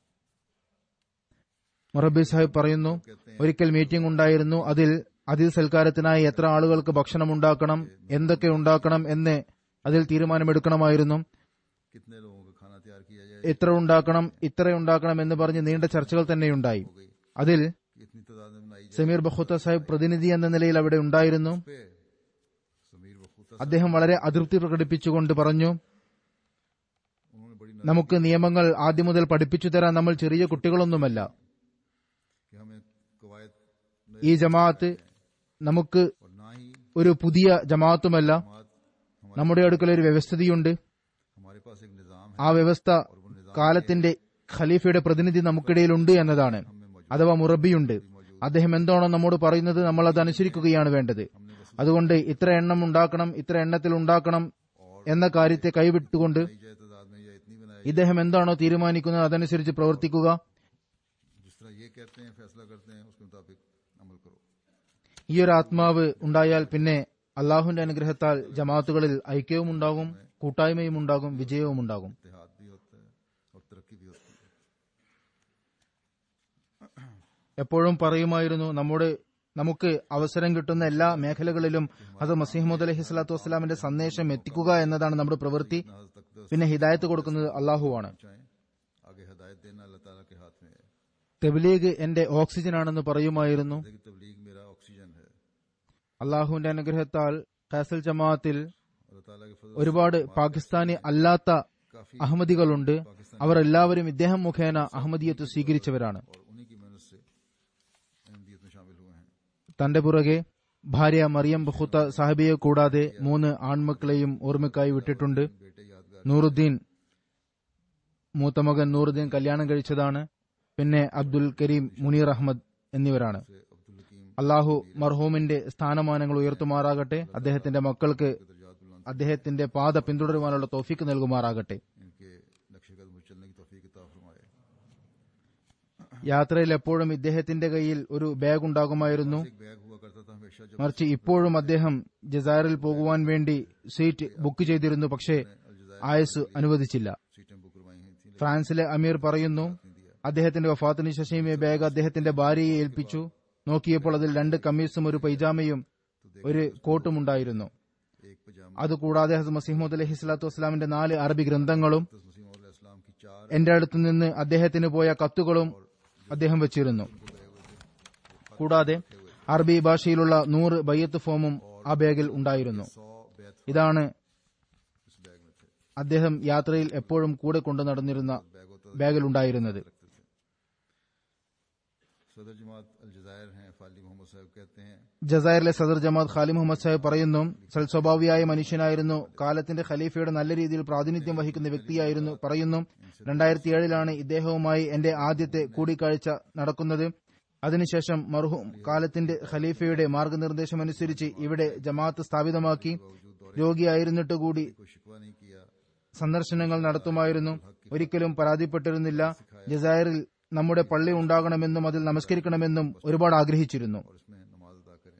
മൊറബി സാഹിബ് പറയുന്നു ഒരിക്കൽ മീറ്റിംഗ് ഉണ്ടായിരുന്നു അതിൽ അതിഥി സൽക്കാരത്തിനായി എത്ര ആളുകൾക്ക് ഭക്ഷണം ഉണ്ടാക്കണം എന്തൊക്കെ ഉണ്ടാക്കണം എന്ന് അതിൽ തീരുമാനമെടുക്കണമായിരുന്നു कितने लोगों का खाना तैयार किया जाए എത്ര ഉണ്ടാക്കണം ഇത്ര ഉണ്ടാക്കണം എന്ന് പറഞ്ഞ് നീണ്ട ചർച്ചകൾ തന്നെയുണ്ടായി हो गई അതിൽ कितनी तादाद में बनाई जाए സമീർ ബഖുത്ത സാഹിബ് പ്രതിനിധി എന്ന നിലയിൽ അവിടെ ഉണ്ടായിരുന്നു पे समीर बखूता അദ്ദേഹം വളരെ അതൃപ്തി പ്രകടിപ്പിച്ചുകൊണ്ട് പറഞ്ഞു उन्होंने बड़ी നമുക്ക് നിയമങ്ങൾ ആദ്യം മുതൽ പഠിപ്പിച്ചു തരാൻ നമ്മൾ ചെറിയ കുട്ടികളൊന്നുമല്ല कि हमें कवायद ഈ ജമാഅത്ത് നമുക്ക് और ना ही ഒരു പുതിയ ജമാഅത്തുമല്ല जमात हमारे നമ്മുടെ അടുക്കൽ ഒരു വ്യവസ്ഥിതിയുണ്ട് हमारे पास एक निज़ाम है ആ വ്യവസ്ഥ കാലത്തിന്റെ ഖലീഫയുടെ പ്രതിനിധി നമുക്കിടയിലുണ്ട് എന്നതാണ് അഥവാ മുറബിയുണ്ട് അദ്ദേഹം എന്താണോ നമ്മോട് പറയുന്നത് നമ്മൾ അത് അനുസരിക്കുകയാണ് വേണ്ടത് അതുകൊണ്ട് ഇത്ര എണ്ണം ഉണ്ടാക്കണം ഇത്ര എണ്ണത്തിൽ ഉണ്ടാക്കണം എന്ന കാര്യത്തെ കൈവിട്ടുകൊണ്ട് बनाई जाए तादाद में या इतनी बनाई ഇദ്ദേഹം എന്താണോ തീരുമാനിക്കുന്നത് അതനുസരിച്ച് പ്രവർത്തിക്കുക जिस तरह ये कहते हैं फैसला करते हैं उसके मुताबिक अमल करो ഈ ഒരു ആത്മാവ് ഉണ്ടായാൽ പിന്നെ അള്ളാഹുവിന്റെ അനുഗ്രഹത്താൽ ജമാഅത്തുകളിൽ ഐക്യവും ഉണ്ടാകും കൂട്ടായ്മയും ഉണ്ടാകും വിജയവും ഉണ്ടാകും इतिहाद भी होता है और तरक्की भी होती है എപ്പോഴും പറയുമായിരുന്നു നമ്മുടെ നമുക്ക് അവസരം കിട്ടുന്ന എല്ലാ മേഖലകളിലും അത് മസീഹ്മദ് അലഹി സ്വലാത്തു വസ്സലാമിന്റെ സന്ദേശം എത്തിക്കുക എന്നതാണ് നമ്മുടെ പ്രവൃത്തി नज तक दस പിന്നെ ഹിദായത്ത് കൊടുക്കുന്നത് അള്ളാഹുവാണ് चाहें आगे हदायत देना अल्लाह ताला के हाथ में है തെബിലീഗ് എന്റെ ഓക്സിജൻ ആണെന്ന് പറയുമായിരുന്നു देखिए तबलीग मेरा ऑक्सीजन है അള്ളാഹുവിന്റെ അനുഗ്രഹത്താൽ കാസൽ ജമാഅത്തിൽ अल्लाह ताला के फजल ഒരുപാട് പാകിസ്ഥാനി അല്ലാത്ത काफी അഹമ്മദികളുണ്ട് അവർ എല്ലാവരും ഇദ്ദേഹം മുഖേന അഹമ്മദിയത്ത് സ്വീകരിച്ചവരാണ് और उन्हीं की मेहनत से अहमदियत में शामिल हुए हैं തന്റെ പുറകെ ഭാര്യ മറിയം ബഖുത്ത സാഹിബിയെ കൂടാതെ മൂന്ന് ആൺമക്കളെയും ഓർമ്മയ്ക്കായി വിട്ടിട്ടുണ്ട് बेटे यादगार നൂറുദ്ദീൻ മൂത്ത മകൻ നൂറുദ്ദീൻ കല്യാണം കഴിച്ചതാണ് പിന്നെ അബ്ദുൽ കരീം മുനീർ അഹമ്മദ് എന്നിവരാണ് से अब्दुल हकीम അള്ളാഹു മർഹൂമിന്റെ സ്ഥാനമാനങ്ങൾ ഉയർത്തുമാറാകട്ടെ അദ്ദേഹത്തിന്റെ മക്കൾക്ക് दर्जात बुलंद അദ്ദേഹത്തിന്റെ പാത പിന്തുടരുവാനുള്ള തോഫിക്ക് നൽകുമാറാകട്ടെ इनके नक्शे कदम पर चलने की तौफीक अता फरमाए യാത്രയിൽ എപ്പോഴും ഇദ്ദേഹത്തിന്റെ കയ്യിൽ ഒരു ബാഗ് ഉണ്ടാകുമായിരുന്നു एक बैग हुआ करता था हमेशा जब മറിച്ച് ഇപ്പോഴും അദ്ദേഹം ജസാറിൽ പോകുവാൻ വേണ്ടി സീറ്റ് ബുക്ക് ചെയ്തിരുന്നു പക്ഷേ ആയസ് അനുവദിച്ചില്ല सीटें बुक करवाई हुई थी ഫ്രാൻസിലെ അമീർ പറയുന്നു അദ്ദേഹത്തിന്റെ വഫാത്തിന് ശേഷം ഈ ബാഗ് അദ്ദേഹത്തിന്റെ ഭാര്യയെ ഏൽപ്പിച്ചു നോക്കിയപ്പോൾ അതിൽ രണ്ട് കമ്മീസും ഒരു പൈജാമയും ഒരു കോട്ടും ഉണ്ടായിരുന്നു एक पजामा അതുകൂടാതെ ഹസ് മസീഹ്മദ് അലഹി സ്വലാത്തു വസ്സലാമിന്റെ നാല് അറബി ഗ്രന്ഥങ്ങളും दस मसीम और इस्लाम की चार എന്റെ അടുത്ത് നിന്ന് അദ്ദേഹത്തിന് പോയ കത്തുകളും അദ്ദേഹം വെച്ചിരുന്നു കൂടാതെ അറബി ഭാഷയിലുള്ള നൂറ് ബയ്യത്ത് ഫോമും ആ ബാഗിൽ ഉണ്ടായിരുന്നു सौ बैत ഇതാണ് इस बैग में थे അദ്ദേഹം യാത്രയിൽ എപ്പോഴും കൂടെ കൊണ്ടു നടന്നിരുന്ന बैग होता ബാഗിൽ ഉണ്ടായിരുന്നത് रखते थे सदर जमात अलजायर हैं फाली मोहम्मद साहब कहते हैं ജസായറിലെ സദർ ജമാഅത്ത് ഖാലി മുഹമ്മദ് സാഹിബ് പറയുന്നു സൽസ്വഭാവിയായ മനുഷ്യനായിരുന്നു കാലത്തിന്റെ ഖലീഫയുടെ നല്ല രീതിയിൽ പ്രാതിനിധ്യം വഹിക്കുന്ന വ്യക്തിയായിരുന്നു പറയുന്നു രണ്ടായിരത്തി ഏഴിലാണ് ഇദ്ദേഹവുമായി എന്റെ ആദ്യത്തെ കൂടിക്കാഴ്ച നടക്കുന്നത് അതിനുശേഷം മർഹൂം കാലത്തിന്റെ ഖലീഫയുടെ മാർഗനിർദ്ദേശമനുസരിച്ച് ഇവിടെ ജമാഅത്ത് സ്ഥാപിതമാക്കി രോഗിയായിരുന്നിട്ട് കൂടി कोई शिकवा नहीं किया സന്ദർശനങ്ങൾ നടത്തുമായിരുന്നു ഒരിക്കലും പരാതിപ്പെട്ടിരുന്നില്ല ജസായറിൽ നമ്മുടെ പള്ളി ഉണ്ടാകണമെന്നും അതിൽ നമസ്കരിക്കണമെന്നും ഒരുപാട് ആഗ്രഹിച്ചിരുന്നു और इसमें नमाज अदा करें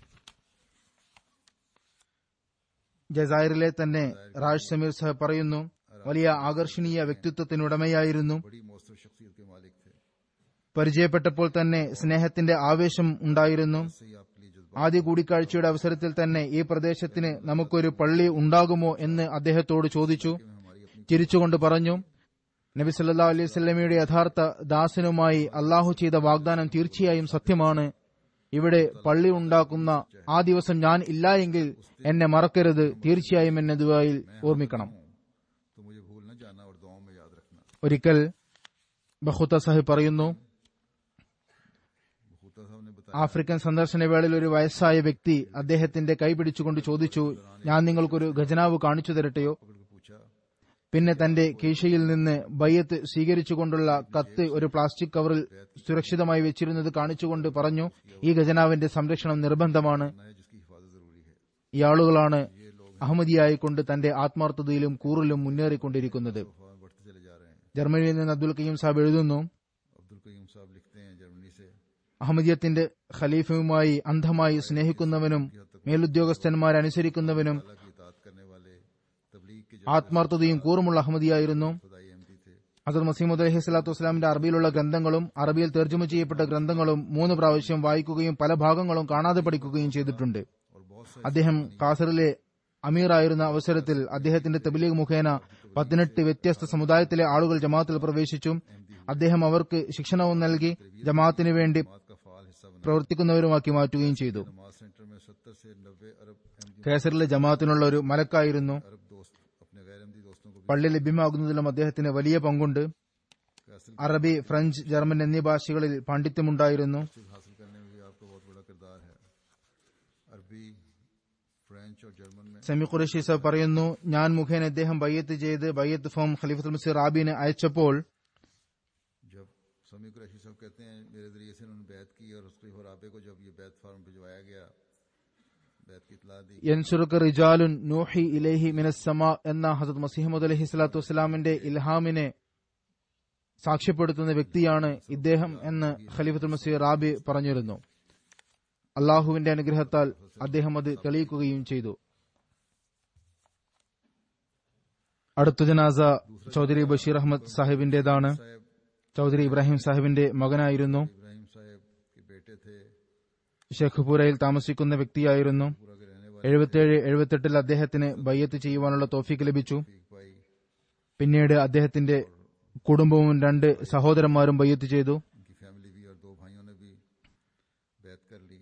ജസായറിലെ തന്നെ റാഷ് സമീർ സാഹബ് പറയുന്നു വലിയ ആകർഷണീയ വ്യക്തിത്വത്തിനുടമയായിരുന്നു बड़ी मौसर शख्सियत के मालिक थे പരിചയപ്പെട്ടപ്പോൾ തന്നെ സ്നേഹത്തിന്റെ ആവേശം ഉണ്ടായിരുന്നു से ही आपके लिए जज्बा ആദ്യ കൂടിക്കാഴ്ചയുടെ അവസരത്തിൽ തന്നെ ഈ പ്രദേശത്തിന് നമുക്കൊരു പള്ളി ഉണ്ടാകുമോ എന്ന് അദ്ദേഹത്തോട് ചോദിച്ചു में हमारी अपनी ചിരിച്ചുകൊണ്ട് പറഞ്ഞു നബി സല്ലാ അലൈഹി സ്വലമയുടെ യഥാർത്ഥ ദാസനുമായി അള്ളാഹു ചെയ്ത വാഗ്ദാനം തീർച്ചയായും സത്യമാണ് ഇവിടെ പള്ളി ഉണ്ടാക്കുന്ന ആ ദിവസം ഞാൻ ഇല്ല എങ്കിൽ എന്നെ മറക്കരുത് തീർച്ചയായും എന്നെ ദുബായിൽ ഓർമ്മിക്കണം तो मुझे भूल न जाना और दुआओं में याद रखना ഒരിക്കൽ ബഹുത്ത സാഹിബ് പറയുന്നു बखूता साहब ने बताया ആഫ്രിക്കൻ സന്ദർശന വേളയിൽ ഒരു വയസ്സായ വ്യക്തി അദ്ദേഹത്തിന്റെ കൈ പിടിച്ചുകൊണ്ട് ചോദിച്ചു ഞാൻ നിങ്ങൾക്കൊരു ഖജനാവ് കാണിച്ചു തരട്ടെയോ पकड़ के पूछा പിന്നെ തന്റെ കീശയിൽ നിന്ന് ബയ്യത്ത് സ്വീകരിച്ചുകൊണ്ടുള്ള കത്ത് ഒരു പ്ലാസ്റ്റിക് കവറിൽ സുരക്ഷിതമായി വെച്ചിരുന്നത് കാണിച്ചുകൊണ്ട് പറഞ്ഞു ഈ ഖജനാവിന്റെ സംരക്ഷണം നിർബന്ധമാണ് ना है जिसकी हिफाजत जरूरी है ഈ ആളുകളാണ് അഹമ്മദിയായിക്കൊണ്ട് തന്റെ ആത്മാർത്ഥതയിലും കൂറിലും മുന്നേറിക്കൊണ്ടിരിക്കുന്നത് वफा में बढ़ते चले जा रहे हैं ജർമ്മനിയിൽ നിന്ന് അബ്ദുൽ കയ്യം സാബ് എഴുതുന്നു अब्दुल कयूम साहब लिखते हैं जर्मनी से അഹമ്മദിയത്തിന്റെ ഖലീഫയുമായി അന്ധമായി സ്നേഹിക്കുന്നവനും മേലുദ്യോഗസ്ഥന്മാരെ അനുസരിക്കുന്നവനും अल्लाह की इतात करने वाले तबलीग के जो ആത്മാർത്ഥതയും കൂറുമുള്ള അഹമ്മദിയായിരുന്നു खुदाई अहमदी थे ഹസർ മസീമുദ് അലഹി സ്വലാത്തു വസ്സലാമിന്റെ അറബിയിലുള്ള ഗ്രന്ഥങ്ങളും അറബിയിൽ തർജ്ജമ ചെയ്യപ്പെട്ട ഗ്രന്ഥങ്ങളും മൂന്ന് പ്രാവശ്യം വായിക്കുകയും പല ഭാഗങ്ങളും കാണാതെ പഠിക്കുകയും ചെയ്തിട്ടുണ്ട് और बहुत से അദ്ദേഹം കാസറിലെ അമീറായിരുന്ന അവസരത്തിൽ അദ്ദേഹത്തിന്റെ തബ്ലീഗ് മുഖേന പതിനെട്ട് വ്യത്യസ്ത സമുദായത്തിലെ ആളുകൾ ജമാഅത്തിൽ പ്രവേശിച്ചു അദ്ദേഹം അവർക്ക് ശിക്ഷണവും നൽകി ജമാഅത്തിന് വേണ്ടി जमात का फाल हिस्सा बना പ്രവർത്തിക്കുന്നവരുമാക്കി മാറ്റുകയും ചെയ്തു नमाज सेंटर में सत्तर से नब्बे अरब अहमदी കേസറിലെ ജമാഅത്തിനുള്ള ഒരു മലക്കായിരുന്നു अरब दोस्त अपने गैर अहमदी दोस्तों को भी പള്ളി ലഭ്യമാകുന്നതിലും അദ്ദേഹത്തിന് വലിയ പങ്കുണ്ട് हासिल അറബി ഫ്രഞ്ച് ജർമ്മൻ എന്നീ ഭാഷകളിൽ പാണ്ഡിത്യമുണ്ടായിരുന്നു हासिल करने में भी आपका बहुत बड़ा किरदार है अरबी फ्रेंच और जर्मन में സെമി ഖുറേഷി സാബ് പറയുന്നു ഞാൻ മുഖേന ഇദ്ദേഹം ബയ്യത്ത് ചെയ്ത് ബയ്യത്ത് ഫോം ഖലീഫത്തുൽ മസീർ റാബിനെ അയച്ചപ്പോൾ जब समी कुरैशी साहब कहते हैं मेरे जरिए से उन्होंने बैत की और उसके राबे को जब ये बैत फार्म भिजवाया गया बैत की इतला दी യൻസുറുക്ക് റിജാലുൻ നൂഹി ഇലൈഹി മിനസ്സമ എന്ന ഹസത്ത് മസീഹമ്മദ് അലഹി സ്വലാത്തു വസ്സലാമിന്റെ ഇൽഹാമിനെ സാക്ഷ്യപ്പെടുത്തുന്ന വ്യക്തിയാണ് ഇദ്ദേഹം എന്ന് ഖലീഫത്തുൽ മസീർ റാബി പറഞ്ഞിരുന്നു അള്ളാഹുവിന്റെ അനുഗ്രഹത്താൽ അദ്ദേഹം അത് തെളിയിക്കുകയും ചെയ്തു അടുത്ത ജനാസ ചൗധരി ബഷീർ അഹമ്മദ് സാഹിബിന്റേതാണ് साहब ചൗധരി ഇബ്രാഹിം സാഹിബിന്റെ മകനായിരുന്നു इब्राहिम साहब के बेटे थे ഷെഖ്പൂരയിൽ താമസിക്കുന്ന വ്യക്തിയായിരുന്നു पूरा के रहने वाले എഴുപത്തിയേഴ് എഴുപത്തെട്ടിൽ അദ്ദേഹത്തിന് ബയ്യത്ത് ചെയ്യുവാനുള്ള തോഫീക്ക് ലഭിച്ചു फीक भाई പിന്നീട് അദ്ദേഹത്തിന്റെ കുടുംബവും രണ്ട് സഹോദരന്മാരും ബയ്യത്ത് ചെയ്തു उनकी फैमिली भी और दो भाइयों ने भी बैत कर ली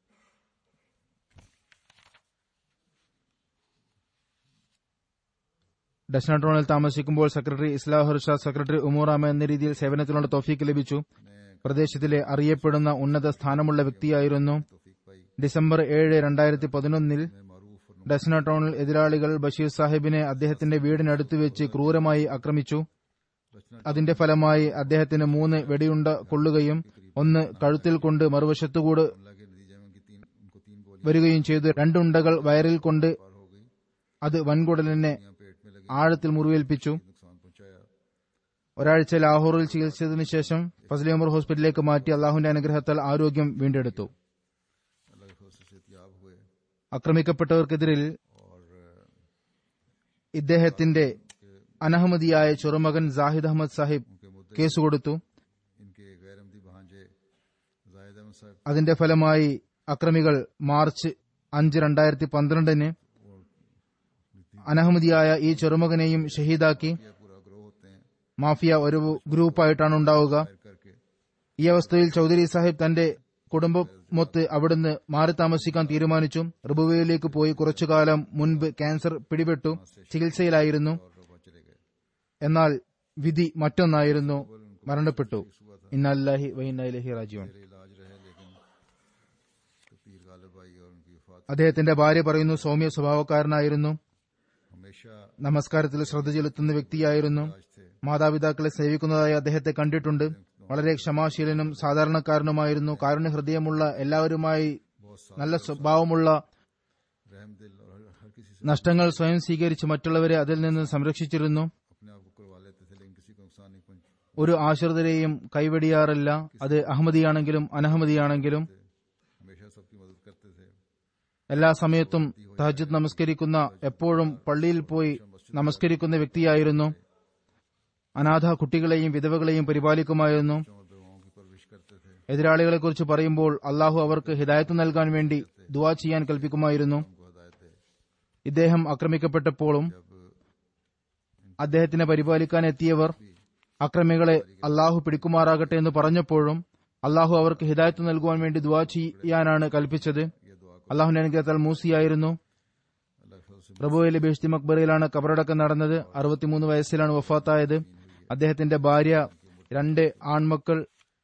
ഡസ്നാട്ടോണിൽ താമസിക്കുമ്പോൾ സെക്രട്ടറി ഇസ്ലാഹുർ ഷാ സെക്രട്ടറി ഉമൂറാമ എന്ന രീതിയിൽ സേവനത്തിനുള്ള തോഫീക്ക് ലഭിച്ചു പ്രദേശത്തിലെ അറിയപ്പെടുന്ന ഉന്നത സ്ഥാനമുള്ള വ്യക്തിയായിരുന്നു तोफीक भाई ഡിസംബർ ഏഴ് രണ്ടായിരത്തി പതിനൊന്നിൽ में मारूफ और ഡസ്ന ടൗണിൽ എതിരാളികൾ ബഷീർ സാഹിബിനെ അദ്ദേഹത്തിന്റെ വീടിനടുത്ത് വെച്ച് ക്രൂരമായി ആക്രമിച്ചു അതിന്റെ ഫലമായി അദ്ദേഹത്തിന് മൂന്ന് വെടിയുണ്ട കൊള്ളുകയും ഒന്ന് കഴുത്തിൽ കൊണ്ട് മറുവശത്തുകൂട് हमला के नतीजे में उनकी तीन उनको तीन गोलियां വരികയും ചെയ്തു രണ്ടുണ്ടകൾ വയറിൽ കൊണ്ട് पार हो गई അത് വൻകുടലിനെ यहाँ पेट में लगी ആഴത്തിൽ മുറിവേൽപ്പിച്ചു नुकसान पहुंचाया ഒരാഴ്ച ലാഹോറിൽ ചികിത്സിച്ചതിനു ശേഷം ഫസലി ഉമർ ഹോസ്പിറ്റലിലേക്ക് മാറ്റി അള്ളാഹുവിന്റെ അനുഗ്രഹത്താൽ ആരോഗ്യം വീണ്ടെടുത്തു अल्लाह के फजल से याब हुए ആക്രമിക്കപ്പെട്ടവർക്കെതിരിൽ और ഇദ്ദേഹത്തിന്റെ അനഹമ്മദിയായ ചെറുമകൻ ജാഹിദ് അഹമ്മദ് സാഹിബ് उनके मुद्दे കേസ് കൊടുത്തു इनके गैर अहमदी भांजे जाहिद अहमद साहब അതിന്റെ ഫലമായി അക്രമികൾ മാർച്ച് അഞ്ച് രണ്ടായിരത്തി പന്ത്രണ്ടിന് അനഹമ്മദിയായ ഈ ചെറുമകനെയും ഷഹീദാക്കി ये पूरा ग्रोह होते हैं മാഫിയ ഒരു ഗ്രൂപ്പായിട്ടാണ് ഉണ്ടാവുക फायर करके ഈ അവസ്ഥയിൽ ചൌധരി സാഹിബ് തന്റെ കുടുംബമൊത്ത് അവിടുന്ന് മാറി താമസിക്കാൻ തീരുമാനിച്ചു റിബുവയിലേക്ക് പോയി കുറച്ചുകാലം മുൻപ് ക്യാൻസർ പിടിപെട്ടു ചികിത്സയിലായിരുന്നു और रोबा चले गए എന്നാൽ വിധി മറ്റൊന്നായിരുന്നു മരണപ്പെട്ടു ഇന്നല്ലാഹി വൈനലഹി റാജിവൻ मेरे इलाज रहे लेकिन तो पीर गालिब आई और उनकी वफात അദ്ദേഹത്തിന്റെ ഭാര്യ പറയുന്നു സൗമ്യ സ്വഭാവക്കാരനായിരുന്നു हमेशा നമസ്കാരത്തിൽ ശ്രദ്ധ ചെലുത്തുന്ന വ്യക്തിയായിരുന്നു आज थे മാതാപിതാക്കളെ സേവിക്കുന്നതായി അദ്ദേഹത്തെ കണ്ടിട്ടുണ്ട് വളരെ ക്ഷമാശീലനും സാധാരണക്കാരനുമായിരുന്നു കാരുണ്യ ഹൃദയമുള്ള എല്ലാവരുമായി बहुत सा നല്ല സ്വഭാവമുള്ള रहम दिल और हर, हर किसी से നഷ്ടങ്ങൾ സ്വയം സ്വീകരിച്ച് മറ്റുള്ളവരെ അതിൽ നിന്ന് സംരക്ഷിച്ചിരുന്നു अपने आप को करवा लेते थे लेकिन किसी को नुकसान नहीं पहुंच ഒരു ആശ്രിതരെയും കൈവെടിയാറില്ല അത് അഹമ്മദിയാണെങ്കിലും അനഹമ്മദിയാണെങ്കിലും हमेशा सबकी मदद करते थे എല്ലാ സമയത്തും തഹജുദ് നമസ്കരിക്കുന്ന എപ്പോഴും പള്ളിയിൽ പോയി നമസ്കരിക്കുന്ന വ്യക്തിയായിരുന്നു അനാഥ കുട്ടികളെയും വിധവകളെയും പരിപാലിക്കുമായിരുന്നു और बेवाओं की परवरिश करते थे എതിരാളികളെക്കുറിച്ച് പറയുമ്പോൾ അള്ളാഹു അവർക്ക് ഹിദായത്ത് നൽകാൻ വേണ്ടി ദുവാ ചെയ്യാൻ കൽപ്പിക്കുമായിരുന്നു उनको हदायत है ഇദ്ദേഹം ആക്രമിക്കപ്പെട്ടപ്പോഴും അദ്ദേഹത്തിനെ പരിപാലിക്കാൻ എത്തിയവർ അക്രമികളെ അള്ളാഹു പിടിക്കുമാറാകട്ടെ എന്ന് പറഞ്ഞപ്പോഴും അള്ളാഹു അവർക്ക് ഹിദായത്ത് നൽകുവാൻ വേണ്ടി ദുവാ ചെയ്യാനാണ് കൽപ്പിച്ചത് അള്ളാഹുവിന്റെ അനുഗ്രഹത്താൽ മൂസിയായിരുന്നു अल्लाह के फजल से പ്രഭുവിലെ ബേഷ്തി മക്ബറയിലാണ് കബറടക്കം നടന്നത് അറുപത്തിമൂന്ന് വയസ്സിലാണ് വഫാത്തായത് അദ്ദേഹത്തിന്റെ ഭാര്യ രണ്ട് ആൺമക്കൾ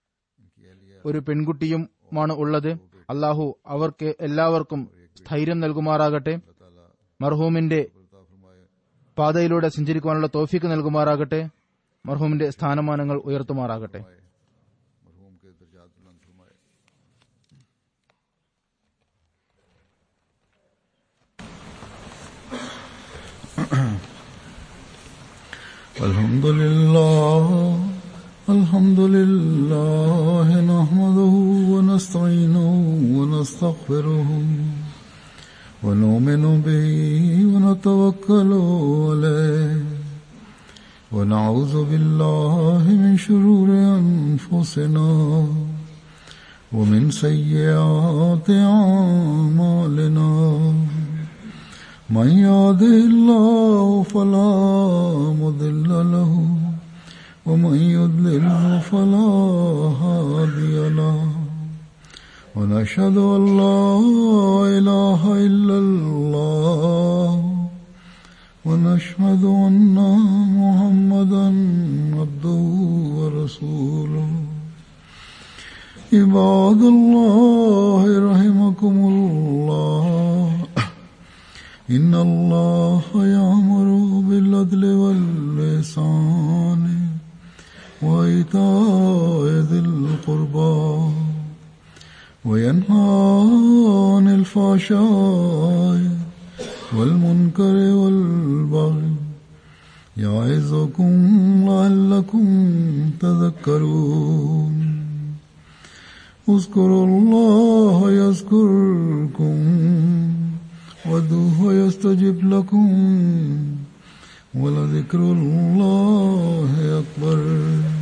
ഒരു പെൺകുട്ടിയുമാണ് ഉള്ളത് അള്ളാഹു അവർക്ക് എല്ലാവർക്കും സ്ഥൈര്യം നൽകുമാറാകട്ടെ ताला മർഹൂമിന്റെ अता फरमाए പാതയിലൂടെ സഞ്ചരിക്കുവാനുള്ള തോഫിക്ക് നൽകുമാറാകട്ടെ മർഹൂമിന്റെ സ്ഥാനമാനങ്ങൾ ഉയർത്തുമാറാകട്ടെ मरहूम के दर्जात बुलंद फरमाए الحمد لله الحمد لله نحمده ونستعينه ونستغفره ونؤمن به ونتوكل عليه ونعوذ بالله من شرور أنفسنا ومن سيئات أعمالنا من يهده الله فلا مضل له ومن يضلله فلا هادي له ونشهد أن لا إله إلا الله ونشهد أن محمدا عبده ورسوله عباد الله رحمكم الله إن الله يأمر بالعدل واللسان وإيتاء ذي القربى وينهى عن الفحشاء والمنكر والبغي يعظكم لعلكم تذكرون اذكروا الله يذكركم وادعوه يستجب لكم ولذكر الله أكبر